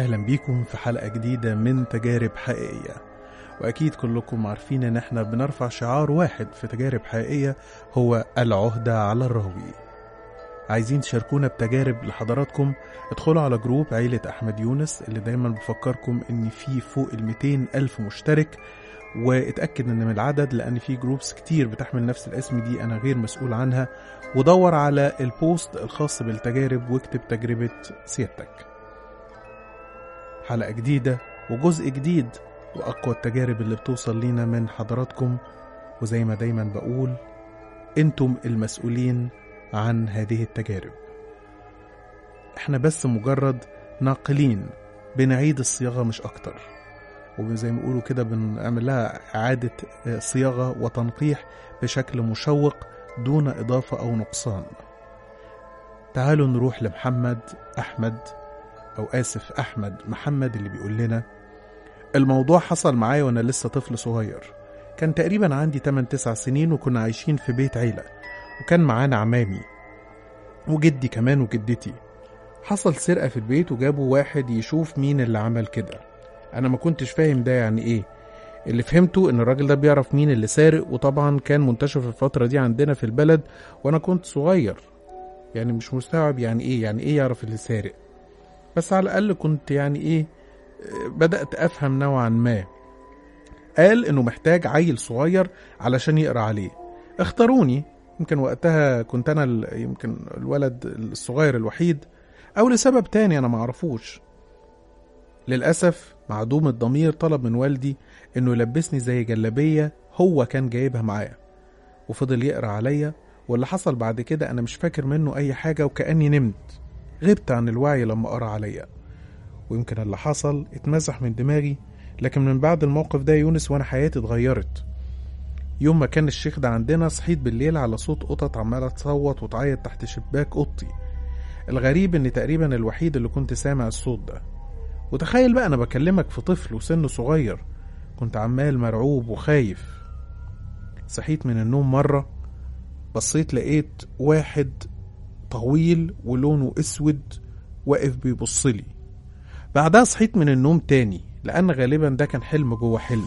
أهلا بيكم في حلقة جديدة من تجارب حقيقية وأكيد كلكم عارفين إن إحنا بنرفع شعار واحد في تجارب حقيقية هو العهدة على الراوي عايزين تشاركونا بتجارب لحضراتكم ادخلوا على جروب عيلة أحمد يونس اللي دايما بفكركم إن فيه فوق ال 200 ألف مشترك واتأكد إن من العدد لأن في جروبس كتير بتحمل نفس الاسم دي أنا غير مسؤول عنها ودور على البوست الخاص بالتجارب واكتب تجربة سيادتك حلقة جديدة وجزء جديد وأقوى التجارب اللي بتوصل لينا من حضراتكم وزي ما دايما بقول انتم المسؤولين عن هذه التجارب احنا بس مجرد ناقلين بنعيد الصياغة مش أكتر وزي ما بيقولوا كده بنعمل لها إعادة صياغة وتنقيح بشكل مشوق دون إضافة أو نقصان تعالوا نروح لمحمد أحمد أو آسف أحمد محمد اللي بيقول لنا الموضوع حصل معايا وأنا لسه طفل صغير كان تقريبا عندي 8 9 سنين وكنا عايشين في بيت عيلة وكان معانا عمامي وجدي كمان وجدتي حصل سرقة في البيت وجابوا واحد يشوف مين اللي عمل كده أنا ما كنتش فاهم ده يعني إيه اللي فهمته إن الراجل ده بيعرف مين اللي سارق وطبعا كان منتشر في الفترة دي عندنا في البلد وأنا كنت صغير يعني مش مستوعب يعني إيه يعني إيه يعرف اللي سارق بس على الأقل كنت يعني إيه بدأت أفهم نوعا ما قال إنه محتاج عيل صغير علشان يقرأ عليه اختاروني يمكن وقتها كنت أنا ال- يمكن الولد الصغير الوحيد أو لسبب تاني أنا معرفوش للأسف معدوم الضمير طلب من والدي إنه يلبسني زي جلابية هو كان جايبها معايا وفضل يقرأ عليا واللي حصل بعد كده أنا مش فاكر منه أي حاجة وكأني نمت غبت عن الوعي لما قرأ عليا ويمكن اللي حصل اتمسح من دماغي لكن من بعد الموقف ده يا يونس وانا حياتي اتغيرت يوم ما كان الشيخ ده عندنا صحيت بالليل على صوت قطط عمالة تصوت وتعيط تحت شباك اوضتي الغريب ان تقريبا الوحيد اللي كنت سامع الصوت ده وتخيل بقى انا بكلمك في طفل وسنه صغير كنت عمال مرعوب وخايف صحيت من النوم مرة بصيت لقيت واحد طويل ولونه اسود واقف بيبصلي بعدها صحيت من النوم تاني لأن غالبا ده كان حلم جوه حلم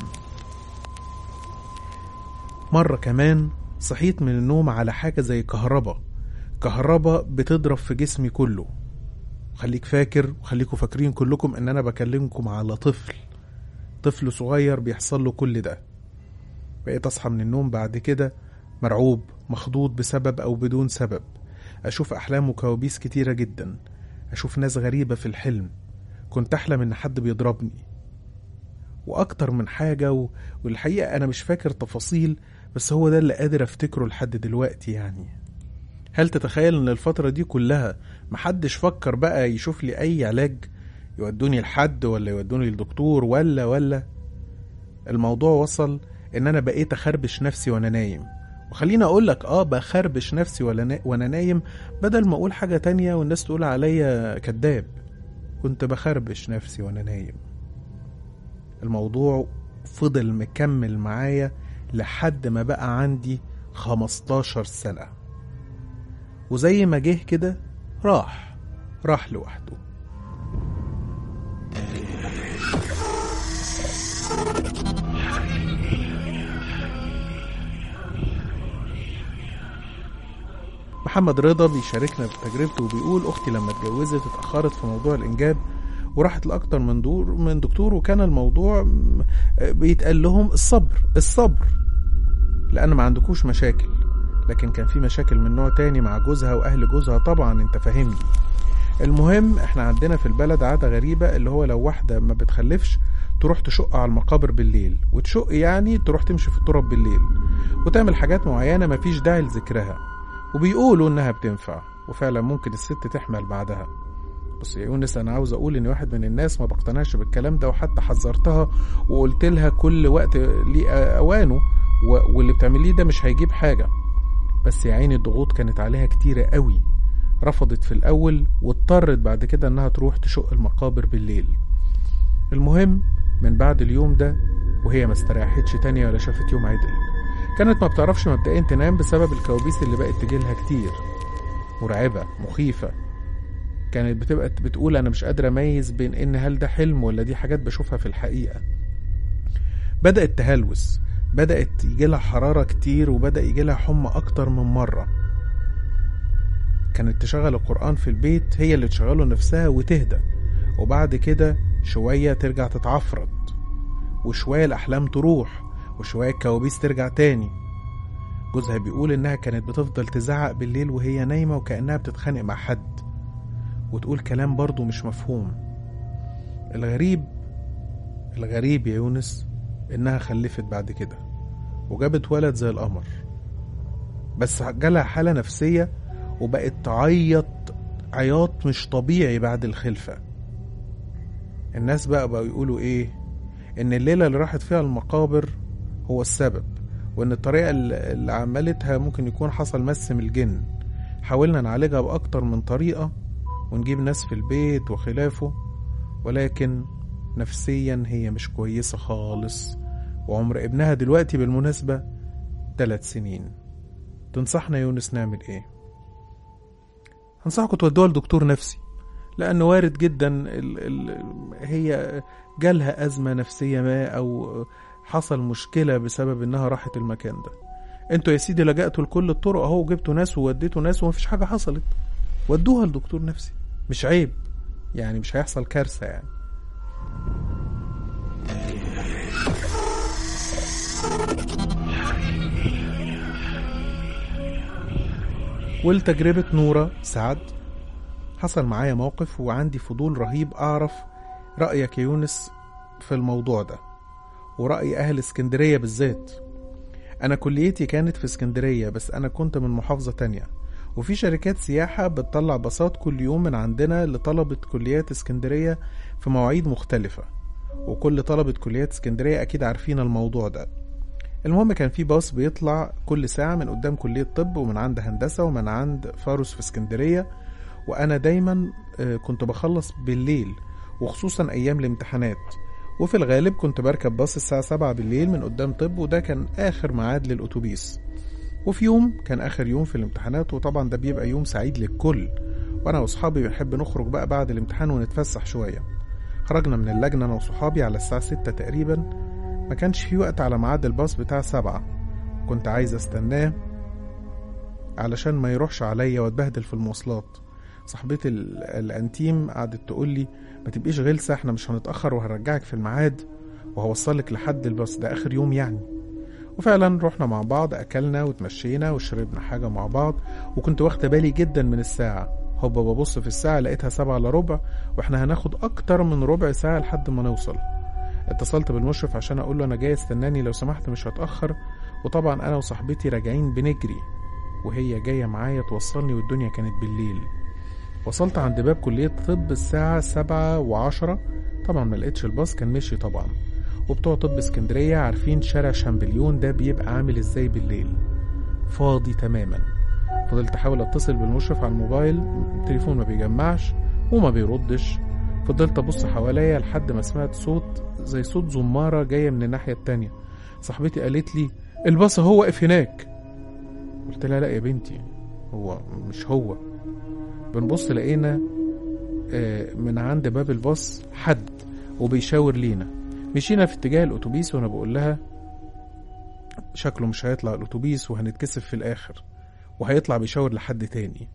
مرة كمان صحيت من النوم على حاجة زي كهربا كهربا بتضرب في جسمي كله خليك فاكر وخليكوا فاكرين كلكم ان انا بكلمكم على طفل طفل صغير بيحصل له كل ده بقيت اصحى من النوم بعد كده مرعوب مخضوض بسبب او بدون سبب اشوف احلام وكوابيس كتيرة جدا اشوف ناس غريبة في الحلم كنت احلم ان حد بيضربني واكتر من حاجة و... والحقيقة انا مش فاكر تفاصيل بس هو ده اللي قادر افتكره لحد دلوقتي يعني هل تتخيل ان الفترة دي كلها محدش فكر بقى يشوف لي اي علاج يودوني لحد ولا يودوني للدكتور ولا ولا الموضوع وصل ان انا بقيت اخربش نفسي وانا نايم وخليني اقول لك اه بخربش نفسي ولا نا... وانا نايم بدل ما اقول حاجة تانية والناس تقول عليا كذاب كنت بخربش نفسي وانا نايم الموضوع فضل مكمل معايا لحد ما بقى عندي 15 سنة وزي ما جه كده راح راح لوحده محمد رضا بيشاركنا بتجربته وبيقول اختي لما اتجوزت اتاخرت في موضوع الانجاب وراحت لاكتر من دور من دكتور وكان الموضوع م- بيتقال لهم الصبر الصبر لان ما عندكوش مشاكل لكن كان في مشاكل من نوع تاني مع جوزها واهل جوزها طبعا انت فاهمني المهم احنا عندنا في البلد عادة غريبة اللي هو لو واحدة ما بتخلفش تروح تشق على المقابر بالليل وتشق يعني تروح تمشي في التراب بالليل وتعمل حاجات معينة مفيش داعي لذكرها وبيقولوا انها بتنفع وفعلا ممكن الست تحمل بعدها بس يا يونس انا عاوز اقول اني واحد من الناس ما بقتنعش بالكلام ده وحتى حذرتها وقلت لها كل وقت ليه اوانه و- واللي بتعمليه ده مش هيجيب حاجه بس يا عيني الضغوط كانت عليها كتيره قوي رفضت في الاول واضطرت بعد كده انها تروح تشق المقابر بالليل المهم من بعد اليوم ده وهي ما استريحتش تاني ولا شافت يوم عدل كانت ما بتعرفش مبدئيا تنام بسبب الكوابيس اللي بقت تجيلها كتير مرعبة مخيفة كانت بتبقى بتقول انا مش قادره اميز بين ان هل ده حلم ولا دي حاجات بشوفها في الحقيقه بدات تهلوس بدات يجيلها حراره كتير وبدا يجيلها حمى اكتر من مره كانت تشغل القران في البيت هي اللي تشغله نفسها وتهدى وبعد كده شويه ترجع تتعفرت وشويه الاحلام تروح وشويه الكوابيس ترجع تاني جوزها بيقول انها كانت بتفضل تزعق بالليل وهي نايمه وكانها بتتخانق مع حد وتقول كلام برضه مش مفهوم الغريب الغريب يا يونس إنها خلفت بعد كده وجابت ولد زي القمر بس جالها حالة نفسية وبقت تعيط عياط مش طبيعي بعد الخلفة الناس بقى بقوا يقولوا إيه إن الليلة اللي راحت فيها المقابر هو السبب وإن الطريقة اللي عملتها ممكن يكون حصل مس من الجن حاولنا نعالجها بأكتر من طريقة ونجيب ناس في البيت وخلافه ولكن نفسيا هي مش كويسة خالص وعمر ابنها دلوقتي بالمناسبة ثلاث سنين تنصحنا يونس نعمل ايه هنصحكم تودوها لدكتور نفسي لأن وارد جدا ال ال هي جالها أزمة نفسية ما أو حصل مشكلة بسبب إنها راحت المكان ده انتوا يا سيدي لجأتوا لكل الطرق اهو جبتوا ناس ووديتوا ناس ومفيش حاجة حصلت ودوها لدكتور نفسي مش عيب يعني مش هيحصل كارثة يعني ولتجربة نورة سعد حصل معايا موقف وعندي فضول رهيب أعرف رأيك يا يونس في الموضوع ده ورأي أهل اسكندرية بالذات أنا كليتي كانت في اسكندرية بس أنا كنت من محافظة تانية وفي شركات سياحة بتطلع باصات كل يوم من عندنا لطلبة كليات اسكندرية في مواعيد مختلفة وكل طلبة كليات اسكندرية أكيد عارفين الموضوع ده المهم كان في باص بيطلع كل ساعة من قدام كلية طب ومن عند هندسة ومن عند فاروس في اسكندرية وأنا دايما كنت بخلص بالليل وخصوصا أيام الامتحانات وفي الغالب كنت بركب باص الساعة سبعة بالليل من قدام طب وده كان آخر ميعاد للأتوبيس وفي يوم كان آخر يوم في الامتحانات وطبعا ده بيبقى يوم سعيد للكل وأنا وأصحابي بنحب نخرج بقى بعد الامتحان ونتفسح شوية خرجنا من اللجنة أنا وصحابي على الساعة ستة تقريبا ما كانش في وقت على ميعاد الباص بتاع سبعة كنت عايز استناه علشان ما يروحش عليا واتبهدل في المواصلات صاحبتي الانتيم قعدت تقول لي ما تبقيش غلسة احنا مش هنتأخر وهرجعك في الميعاد وهوصلك لحد الباص ده آخر يوم يعني وفعلا رحنا مع بعض أكلنا وتمشينا وشربنا حاجة مع بعض وكنت واخدة بالي جدا من الساعة هوبا ببص في الساعة لقيتها سبعة إلا ربع واحنا هناخد أكتر من ربع ساعة لحد ما نوصل اتصلت بالمشرف عشان أقول له أنا جاي استناني لو سمحت مش هتأخر وطبعا أنا وصاحبتي راجعين بنجري وهي جاية معايا توصلني والدنيا كانت بالليل وصلت عند باب كلية طب الساعة سبعة وعشرة طبعا ما لقيتش الباص كان مشي طبعا وبتوع طب اسكندرية عارفين شارع شامبليون ده بيبقى عامل ازاي بالليل فاضي تماما فضلت احاول اتصل بالمشرف على الموبايل التليفون ما بيجمعش وما بيردش فضلت ابص حواليا لحد ما سمعت صوت زي صوت زمارة جاية من الناحية التانية صاحبتي قالت لي الباص هو واقف هناك قلت لها لا يا بنتي هو مش هو بنبص لقينا من عند باب الباص حد وبيشاور لينا مشينا في اتجاه الاتوبيس وانا بقول لها شكله مش هيطلع الاتوبيس وهنتكسف في الاخر وهيطلع بيشاور لحد تاني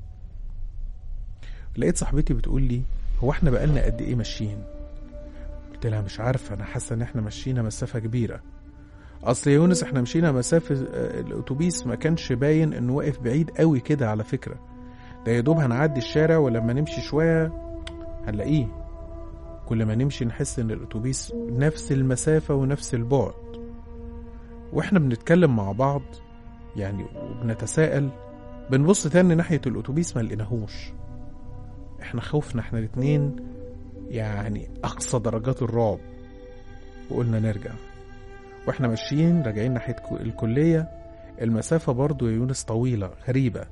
لقيت صاحبتي بتقول لي هو احنا بقالنا قد ايه ماشيين قلت لها مش عارفه انا حاسه ان احنا مشينا مسافه كبيره اصل يا يونس احنا مشينا مسافه الاتوبيس ما كانش باين انه واقف بعيد قوي كده على فكره ده يا دوب هنعدي الشارع ولما نمشي شويه هنلاقيه كل ما نمشي نحس ان الاتوبيس نفس المسافه ونفس البعد واحنا بنتكلم مع بعض يعني وبنتساءل بنبص تاني ناحيه الاتوبيس ما لقيناهوش احنا خوفنا احنا الاتنين يعني اقصى درجات الرعب وقلنا نرجع واحنا ماشيين راجعين ناحيه الكليه المسافه برضو يا يونس طويله غريبه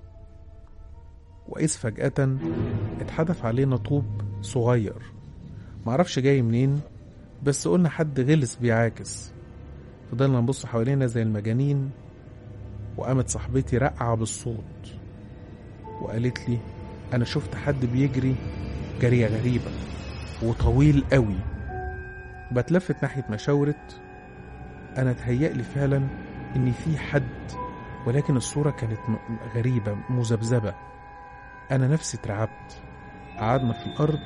وإذ فجأة اتحدف علينا طوب صغير معرفش جاي منين بس قلنا حد غلس بيعاكس فضلنا نبص حوالينا زي المجانين وقامت صاحبتي رقعة بالصوت وقالت لي أنا شفت حد بيجري جارية غريبة وطويل قوي بتلفت ناحية مشاورت أنا تهيألي فعلا إن في حد ولكن الصورة كانت م- غريبة مذبذبة أنا نفسي اترعبت قعدنا في الأرض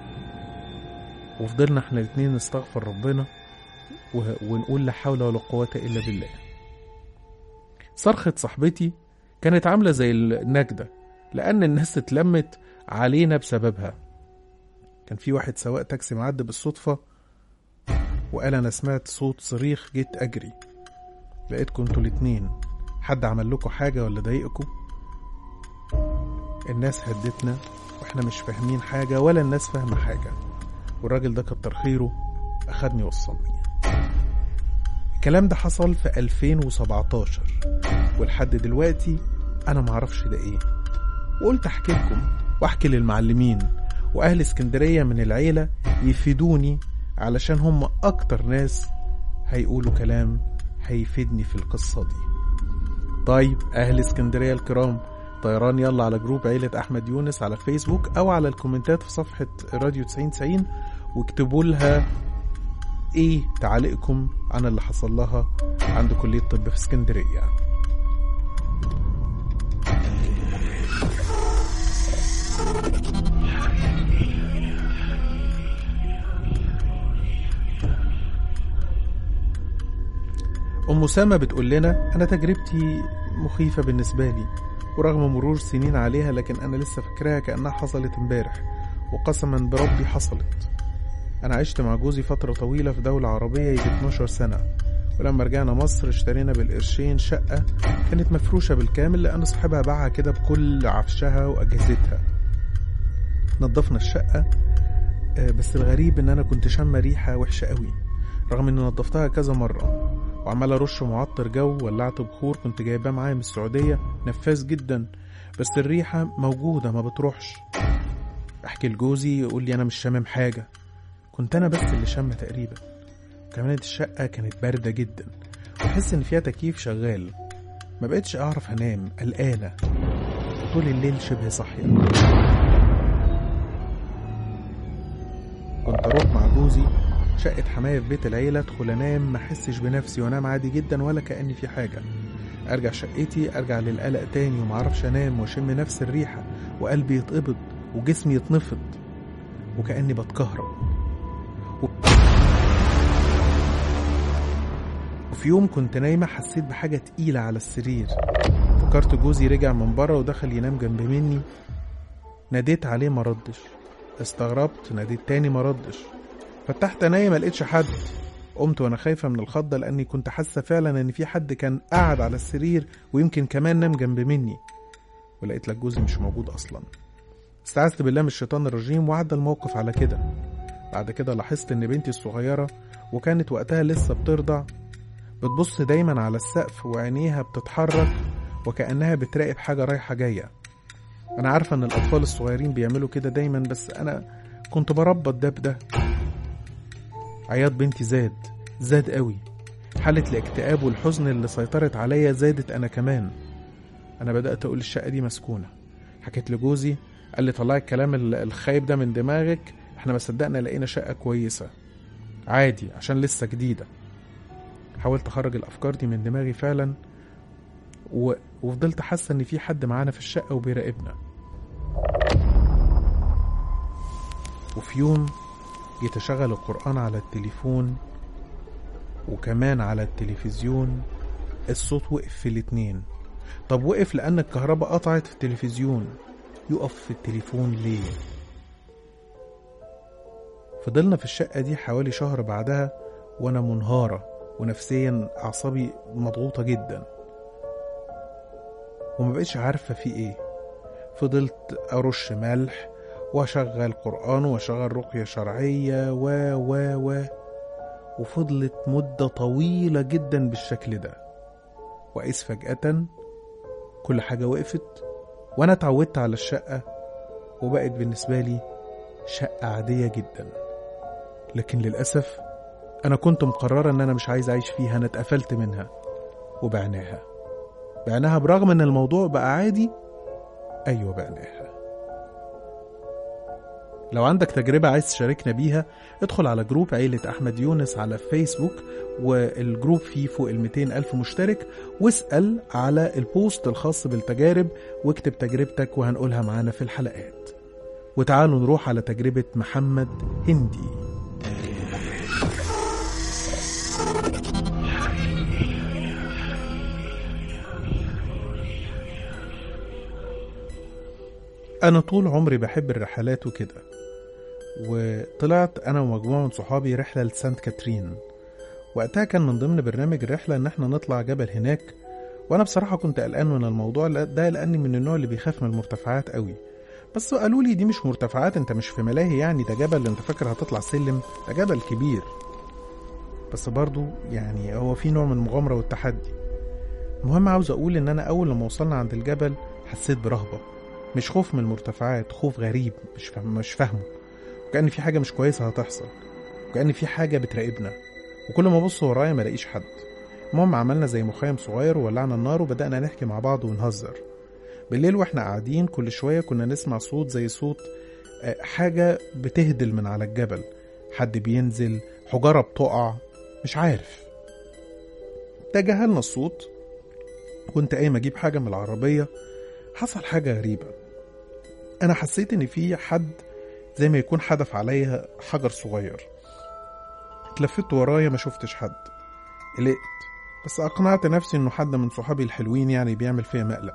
وفضلنا احنا الاتنين نستغفر ربنا و- ونقول لا حول ولا قوة إلا بالله صرخة صاحبتي كانت عاملة زي النجدة لأن الناس اتلمت علينا بسببها كان في واحد سواق تاكسي معدي بالصدفة وقال أنا سمعت صوت صريخ جيت أجري لقيتكم انتوا الاتنين حد عمل لكم حاجة ولا ضايقكم الناس هدتنا واحنا مش فاهمين حاجة ولا الناس فاهمة حاجة والراجل ده كتر خيره أخدني وصلني الكلام ده حصل في 2017 ولحد دلوقتي أنا معرفش ده إيه وقلت أحكي لكم وأحكي للمعلمين وأهل اسكندرية من العيلة يفيدوني علشان هم أكتر ناس هيقولوا كلام هيفيدني في القصة دي طيب أهل اسكندرية الكرام طيران يلا على جروب عيلة أحمد يونس على فيسبوك أو على الكومنتات في صفحة راديو 9090 واكتبوا لها إيه تعليقكم عن اللي حصل لها عند كلية الطب في اسكندرية أم أسامة بتقول لنا أنا تجربتي مخيفة بالنسبة لي ورغم مرور سنين عليها لكن أنا لسه فاكراها كأنها حصلت امبارح وقسما بربي حصلت أنا عشت مع جوزي فترة طويلة في دولة عربية يجي 12 سنة ولما رجعنا مصر اشترينا بالقرشين شقة كانت مفروشة بالكامل لأن صاحبها باعها كده بكل عفشها وأجهزتها نظفنا الشقة آه، بس الغريب إن أنا كنت شامة ريحة وحشة قوي رغم إني نظفتها كذا مرة وعمال ارش معطر جو ولعت بخور كنت جايباه معايا من السعوديه نفاذ جدا بس الريحه موجوده ما بتروحش احكي لجوزي يقول لي انا مش شامم حاجه كنت انا بس اللي شامه تقريبا كمان الشقه كانت بارده جدا وحس ان فيها تكييف شغال ما بقتش اعرف انام قلقانه طول الليل شبه صاحيه كنت اروح مع جوزي شقة حماية في بيت العيلة ادخل انام ما احسش بنفسي وانام عادي جدا ولا كأني في حاجة ارجع شقتي ارجع للقلق تاني ومعرفش انام واشم نفس الريحة وقلبي يتقبض وجسمي يتنفض وكأني بتكهرب و... وفي يوم كنت نايمة حسيت بحاجة تقيلة على السرير فكرت جوزي رجع من بره ودخل ينام جنب مني ناديت عليه مردش استغربت ناديت تاني مردش فتحت عينيا ما لقيتش حد قمت وانا خايفه من الخضه لاني كنت حاسه فعلا ان في حد كان قاعد على السرير ويمكن كمان نام جنب مني ولقيت لك جوزي مش موجود اصلا استعذت بالله من الشيطان الرجيم وعدى الموقف على كده بعد كده لاحظت ان بنتي الصغيره وكانت وقتها لسه بترضع بتبص دايما على السقف وعينيها بتتحرك وكانها بتراقب حاجه رايحه جايه انا عارفه ان الاطفال الصغيرين بيعملوا كده دايما بس انا كنت بربط ده بده عياط بنتي زاد زاد قوي حالة الاكتئاب والحزن اللي سيطرت عليا زادت أنا كمان أنا بدأت أقول الشقة دي مسكونة حكيت لجوزي قال لي طلعي الكلام ال- الخايب ده من دماغك احنا ما صدقنا لقينا شقة كويسة عادي عشان لسه جديدة حاولت أخرج الأفكار دي من دماغي فعلا و... وفضلت حاسة إن في حد معانا في الشقة وبيراقبنا وفي يوم جيت أشغل القرآن على التليفون وكمان على التلفزيون الصوت وقف في الاتنين طب وقف لأن الكهرباء قطعت في التلفزيون يقف في التليفون ليه فضلنا في الشقة دي حوالي شهر بعدها وأنا منهارة ونفسيا أعصابي مضغوطة جدا ومبقتش عارفة في إيه فضلت أرش ملح واشغل قرآن واشغل رقية شرعية و و و وفضلت مدة طويلة جدا بالشكل ده وإذ فجأة كل حاجة وقفت وأنا اتعودت على الشقة وبقت بالنسبة لي شقة عادية جدا لكن للأسف أنا كنت مقررة إن أنا مش عايز أعيش فيها أنا اتقفلت منها وبعناها بعناها برغم إن الموضوع بقى عادي أيوة بعناها لو عندك تجربة عايز تشاركنا بيها ادخل على جروب عيلة أحمد يونس على فيسبوك والجروب فيه فوق ال 200 ألف مشترك واسأل على البوست الخاص بالتجارب واكتب تجربتك وهنقولها معانا في الحلقات وتعالوا نروح على تجربة محمد هندي أنا طول عمري بحب الرحلات وكده وطلعت أنا ومجموعة من صحابي رحلة لسانت كاترين وقتها كان من ضمن برنامج الرحلة إن احنا نطلع جبل هناك وأنا بصراحة كنت قلقان من الموضوع ده لأني من النوع اللي بيخاف من المرتفعات قوي بس قالوا لي دي مش مرتفعات انت مش في ملاهي يعني ده جبل انت فاكر هتطلع سلم ده جبل كبير بس برضو يعني هو في نوع من المغامرة والتحدي المهم عاوز أقول إن أنا أول لما وصلنا عند الجبل حسيت برهبة مش خوف من المرتفعات خوف غريب مش فاهم مش فاهمه وكأن في حاجة مش كويسة هتحصل وكأن في حاجة بتراقبنا وكل ما ابص ورايا ما الاقيش حد المهم عملنا زي مخيم صغير وولعنا النار وبدأنا نحكي مع بعض ونهزر بالليل واحنا قاعدين كل شوية كنا نسمع صوت زي صوت حاجة بتهدل من على الجبل حد بينزل حجرة بتقع مش عارف تجاهلنا الصوت كنت قايم اجيب حاجة من العربية حصل حاجة غريبة أنا حسيت إن في حد زي ما يكون حدف عليا حجر صغير اتلفت ورايا ما شفتش حد قلقت بس أقنعت نفسي إنه حد من صحابي الحلوين يعني بيعمل فيا مقلب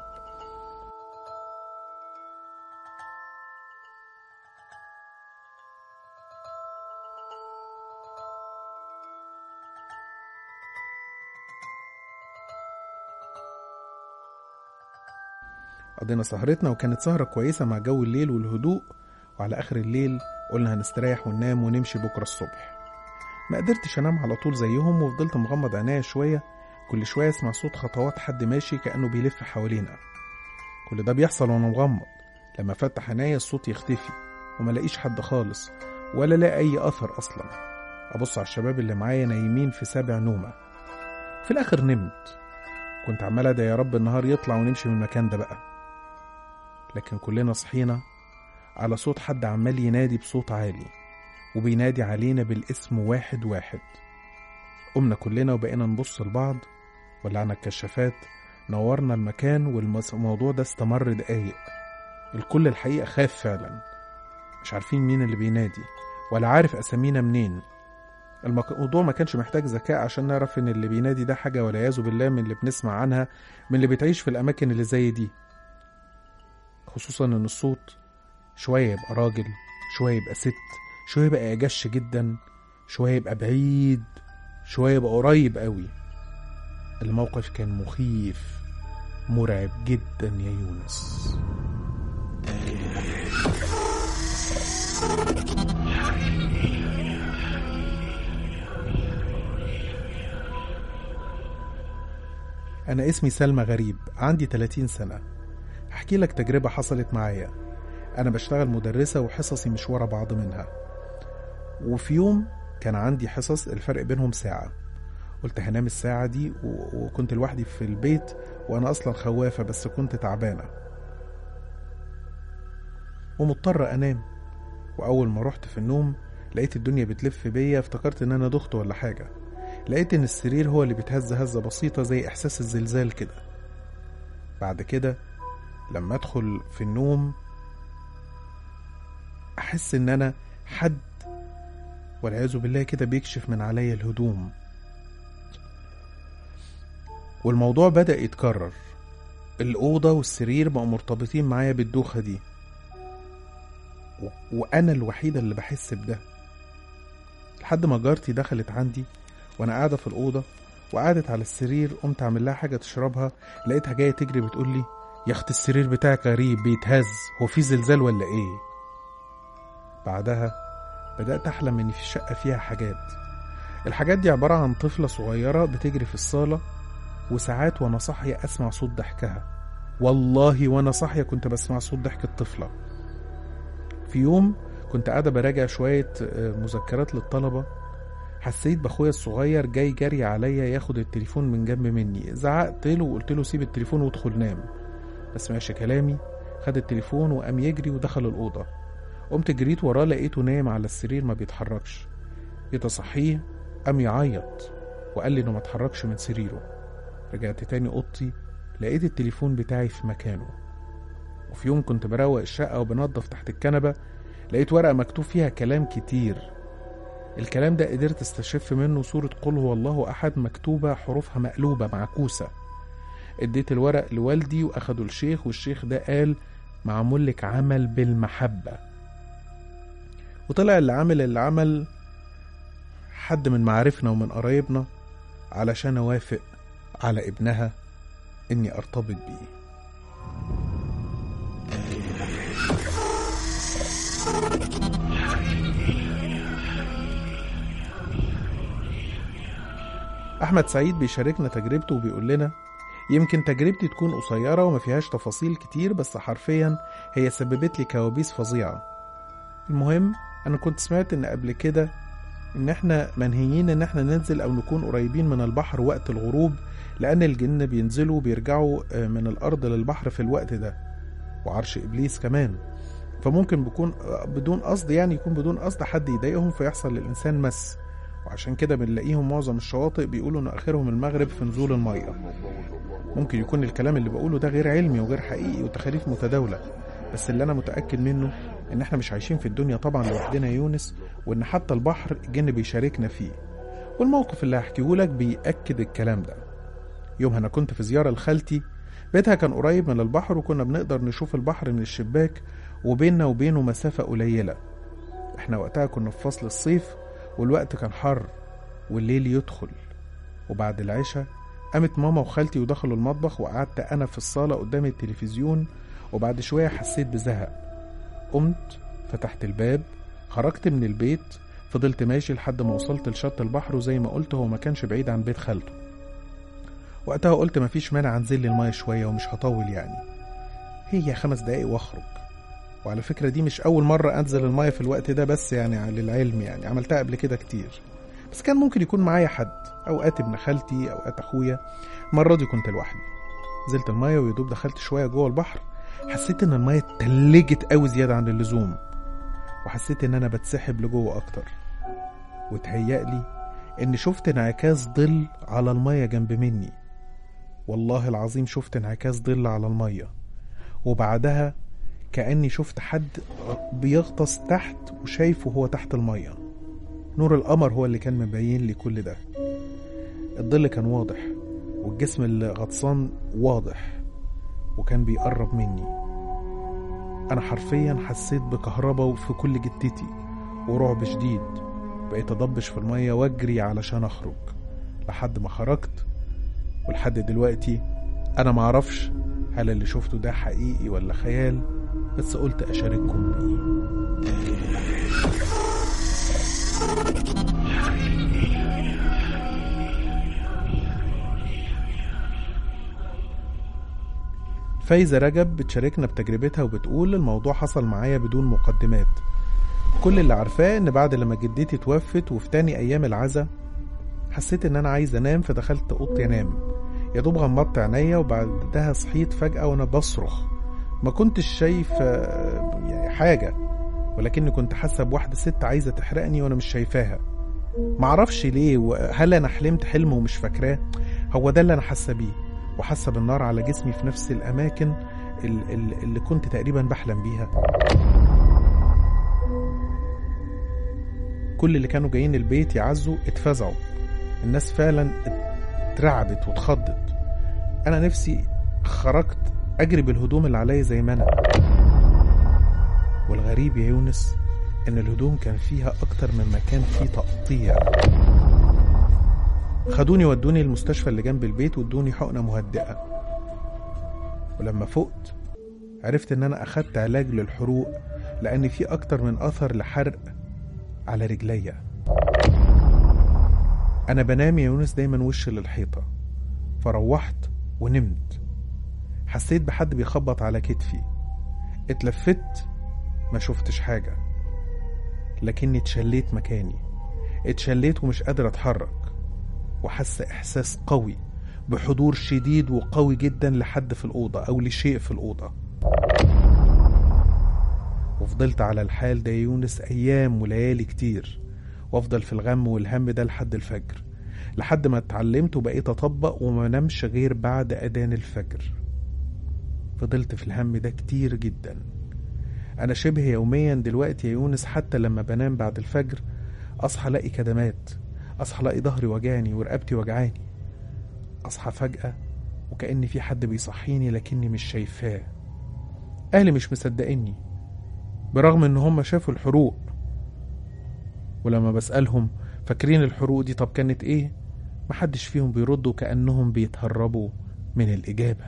قضينا سهرتنا وكانت سهرة كويسة مع جو الليل والهدوء وعلى آخر الليل قلنا هنستريح وننام ونمشي بكرة الصبح ما قدرتش أنام على طول زيهم وفضلت مغمض عينيا شوية كل شوية أسمع صوت خطوات حد ماشي كأنه بيلف حوالينا كل ده بيحصل وأنا مغمض لما فتح عينيا الصوت يختفي وما لاقيش حد خالص ولا لاقي أي أثر أصلا أبص على الشباب اللي معايا نايمين في سابع نومة في الآخر نمت كنت عمال أدعي يا رب النهار يطلع ونمشي من المكان ده بقى لكن كلنا صحينا على صوت حد عمال ينادي بصوت عالي وبينادي علينا بالاسم واحد واحد قمنا كلنا وبقينا نبص لبعض ولعنا الكشافات نورنا المكان والموضوع ده استمر دقايق الكل الحقيقة خاف فعلا مش عارفين مين اللي بينادي ولا عارف أسامينا منين الموضوع ما كانش محتاج ذكاء عشان نعرف ان اللي بينادي ده حاجة والعياذ بالله من اللي بنسمع عنها من اللي بتعيش في الأماكن اللي زي دي خصوصا ان الصوت شوية يبقى راجل شوية يبقى ست شوية يبقى أجش جدا شوية يبقى بعيد شوية يبقى قريب قوي الموقف كان مخيف مرعب جدا يا يونس أنا اسمي سلمى غريب عندي 30 سنة أحكي لك تجربة حصلت معايا أنا بشتغل مدرسة وحصصي مش ورا بعض منها وفي يوم كان عندي حصص الفرق بينهم ساعة قلت هنام الساعة دي و- وكنت لوحدي في البيت وأنا أصلا خوافة بس كنت تعبانة ومضطر أنام وأول ما رحت في النوم لقيت الدنيا بتلف بيا افتكرت إن أنا دخت ولا حاجة لقيت إن السرير هو اللي بيتهز هزة بسيطة زي إحساس الزلزال كده بعد كده لما أدخل في النوم أحس إن أنا حد والعياذ بالله كده بيكشف من عليا الهدوم والموضوع بدأ يتكرر الأوضة والسرير بقوا مرتبطين معايا بالدوخة دي و... وأنا الوحيدة اللي بحس بده لحد ما جارتي دخلت عندي وأنا قاعدة في الأوضة وقعدت على السرير قمت أعمل لها حاجة تشربها لقيتها جاية تجري بتقول لي يا أخت السرير بتاعك غريب بيتهز هو في زلزال ولا إيه بعدها بدأت أحلم إن في الشقة فيها حاجات الحاجات دي عبارة عن طفلة صغيرة بتجري في الصالة وساعات وأنا صاحية أسمع صوت ضحكها والله وأنا صاحية كنت بسمع صوت ضحك الطفلة في يوم كنت قاعدة براجع شوية آه، مذكرات للطلبة حسيت بأخويا الصغير جاي جري عليا ياخد التليفون من جنب مني زعقت له وقلت له سيب التليفون وادخل نام ما سمعش كلامي خد التليفون وقام يجري ودخل الأوضة قمت جريت وراه لقيته نايم على السرير ما بيتحركش جيت اصحيه قام يعيط وقال لي انه ما اتحركش من سريره رجعت تاني اوضتي لقيت التليفون بتاعي في مكانه وفي يوم كنت بروق الشقة وبنضف تحت الكنبة لقيت ورقة مكتوب فيها كلام كتير الكلام ده قدرت استشف منه صورة قل هو الله أحد مكتوبة حروفها مقلوبة معكوسة اديت الورق لوالدي وأخدوا الشيخ والشيخ ده قال معمول لك عمل بالمحبة وطلع اللي عامل العمل حد من معارفنا ومن قرايبنا علشان أوافق على ابنها إني أرتبط بيه أحمد سعيد بيشاركنا تجربته وبيقول لنا يمكن تجربتي تكون قصيرة وما فيهاش تفاصيل كتير بس حرفيا هي سببت لي كوابيس فظيعة المهم أنا كنت سمعت إن قبل كده إن إحنا منهيين إن إحنا ننزل أو نكون قريبين من البحر وقت الغروب لأن الجن بينزلوا وبيرجعوا من الأرض للبحر في الوقت ده وعرش إبليس كمان فممكن بيكون بدون قصد يعني يكون بدون قصد حد يضايقهم فيحصل للإنسان مس وعشان كده بنلاقيهم معظم الشواطئ بيقولوا إن آخرهم المغرب في نزول المية ممكن يكون الكلام اللي بقوله ده غير علمي وغير حقيقي وتخاريف متداولة بس اللي أنا متأكد منه إن إحنا مش عايشين في الدنيا طبعا لوحدنا يا يونس وإن حتى البحر الجن بيشاركنا فيه والموقف اللي هحكيه لك بيأكد الكلام ده يومها أنا كنت في زيارة لخالتي بيتها كان قريب من البحر وكنا بنقدر نشوف البحر من الشباك وبيننا وبينه مسافة قليلة احنا وقتها كنا في فصل الصيف والوقت كان حر والليل يدخل وبعد العشاء قامت ماما وخالتي ودخلوا المطبخ وقعدت انا في الصالة قدام التلفزيون وبعد شوية حسيت بزهق قمت فتحت الباب خرجت من البيت فضلت ماشي لحد ما وصلت لشط البحر وزي ما قلت هو ما كانش بعيد عن بيت خالته وقتها قلت مفيش مانع انزل لي المايه شوية ومش هطول يعني هي خمس دقايق واخرج وعلى فكرة دي مش أول مرة أنزل المايه في الوقت ده بس يعني للعلم يعني عملتها قبل كده كتير بس كان ممكن يكون معايا حد أوقات ابن خالتي أوقات أخويا المرة دي كنت لوحدي نزلت المايه ويدوب دخلت شوية جوه البحر حسيت إن المايه اتلجت قوي زيادة عن اللزوم وحسيت إن أنا بتسحب لجوه أكتر وتهيألي إني شفت انعكاس ظل على المايه جنب مني والله العظيم شفت انعكاس ظل على المية وبعدها كأني شفت حد بيغطس تحت وشايفه هو تحت المية نور القمر هو اللي كان مبين لي كل ده الظل كان واضح والجسم اللي غطسان واضح وكان بيقرب مني أنا حرفيا حسيت بكهرباء في كل جتتي ورعب شديد بقيت أضبش في المية وأجري علشان أخرج لحد ما خرجت ولحد دلوقتي انا معرفش هل اللي شفته ده حقيقي ولا خيال بس قلت اشارككم بيه فايزة رجب بتشاركنا بتجربتها وبتقول الموضوع حصل معايا بدون مقدمات كل اللي عارفاه ان بعد لما جدتي توفت وفي تاني ايام العزا حسيت ان انا عايز انام فدخلت اوضتي انام يا دوب غمضت عينيا وبعدها صحيت فجأة وانا بصرخ ما كنتش شايف يعني حاجة ولكني كنت حاسة بواحدة ست عايزة تحرقني وانا مش شايفاها معرفش ليه هل انا حلمت حلم ومش فاكراه هو ده اللي انا حاسة بيه وحاسة بالنار على جسمي في نفس الاماكن اللي كنت تقريبا بحلم بيها كل اللي كانوا جايين البيت يعزوا اتفزعوا الناس فعلا اترعبت واتخضت انا نفسي خرجت اجري بالهدوم اللي عليا زي ما انا والغريب يا يونس ان الهدوم كان فيها اكتر من مكان فيه تقطيع خدوني ودوني المستشفى اللي جنب البيت وادوني حقنه مهدئه ولما فقت عرفت ان انا اخدت علاج للحروق لان في اكتر من اثر لحرق على رجليا انا بنام يا يونس دايما وش للحيطه فروحت ونمت حسيت بحد بيخبط على كتفي اتلفت ما شفتش حاجه لكني اتشليت مكاني اتشليت ومش قادر اتحرك وحاسه احساس قوي بحضور شديد وقوي جدا لحد في الاوضه او لشيء في الاوضه وفضلت على الحال ده يا يونس أيام وليالي كتير وأفضل في الغم والهم ده لحد الفجر لحد ما اتعلمت وبقيت أطبق وما نمش غير بعد أذان الفجر فضلت في الهم ده كتير جدا أنا شبه يوميا دلوقتي يا يونس حتى لما بنام بعد الفجر أصحى ألاقي كدمات أصحى ألاقي ظهري وجعني ورقبتي وجعاني أصحى فجأة وكأن في حد بيصحيني لكني مش شايفاه أهلي مش مصدقيني برغم إن هم شافوا الحروق ولما بسألهم فاكرين الحروق دي طب كانت إيه محدش فيهم بيردوا كأنهم بيتهربوا من الإجابة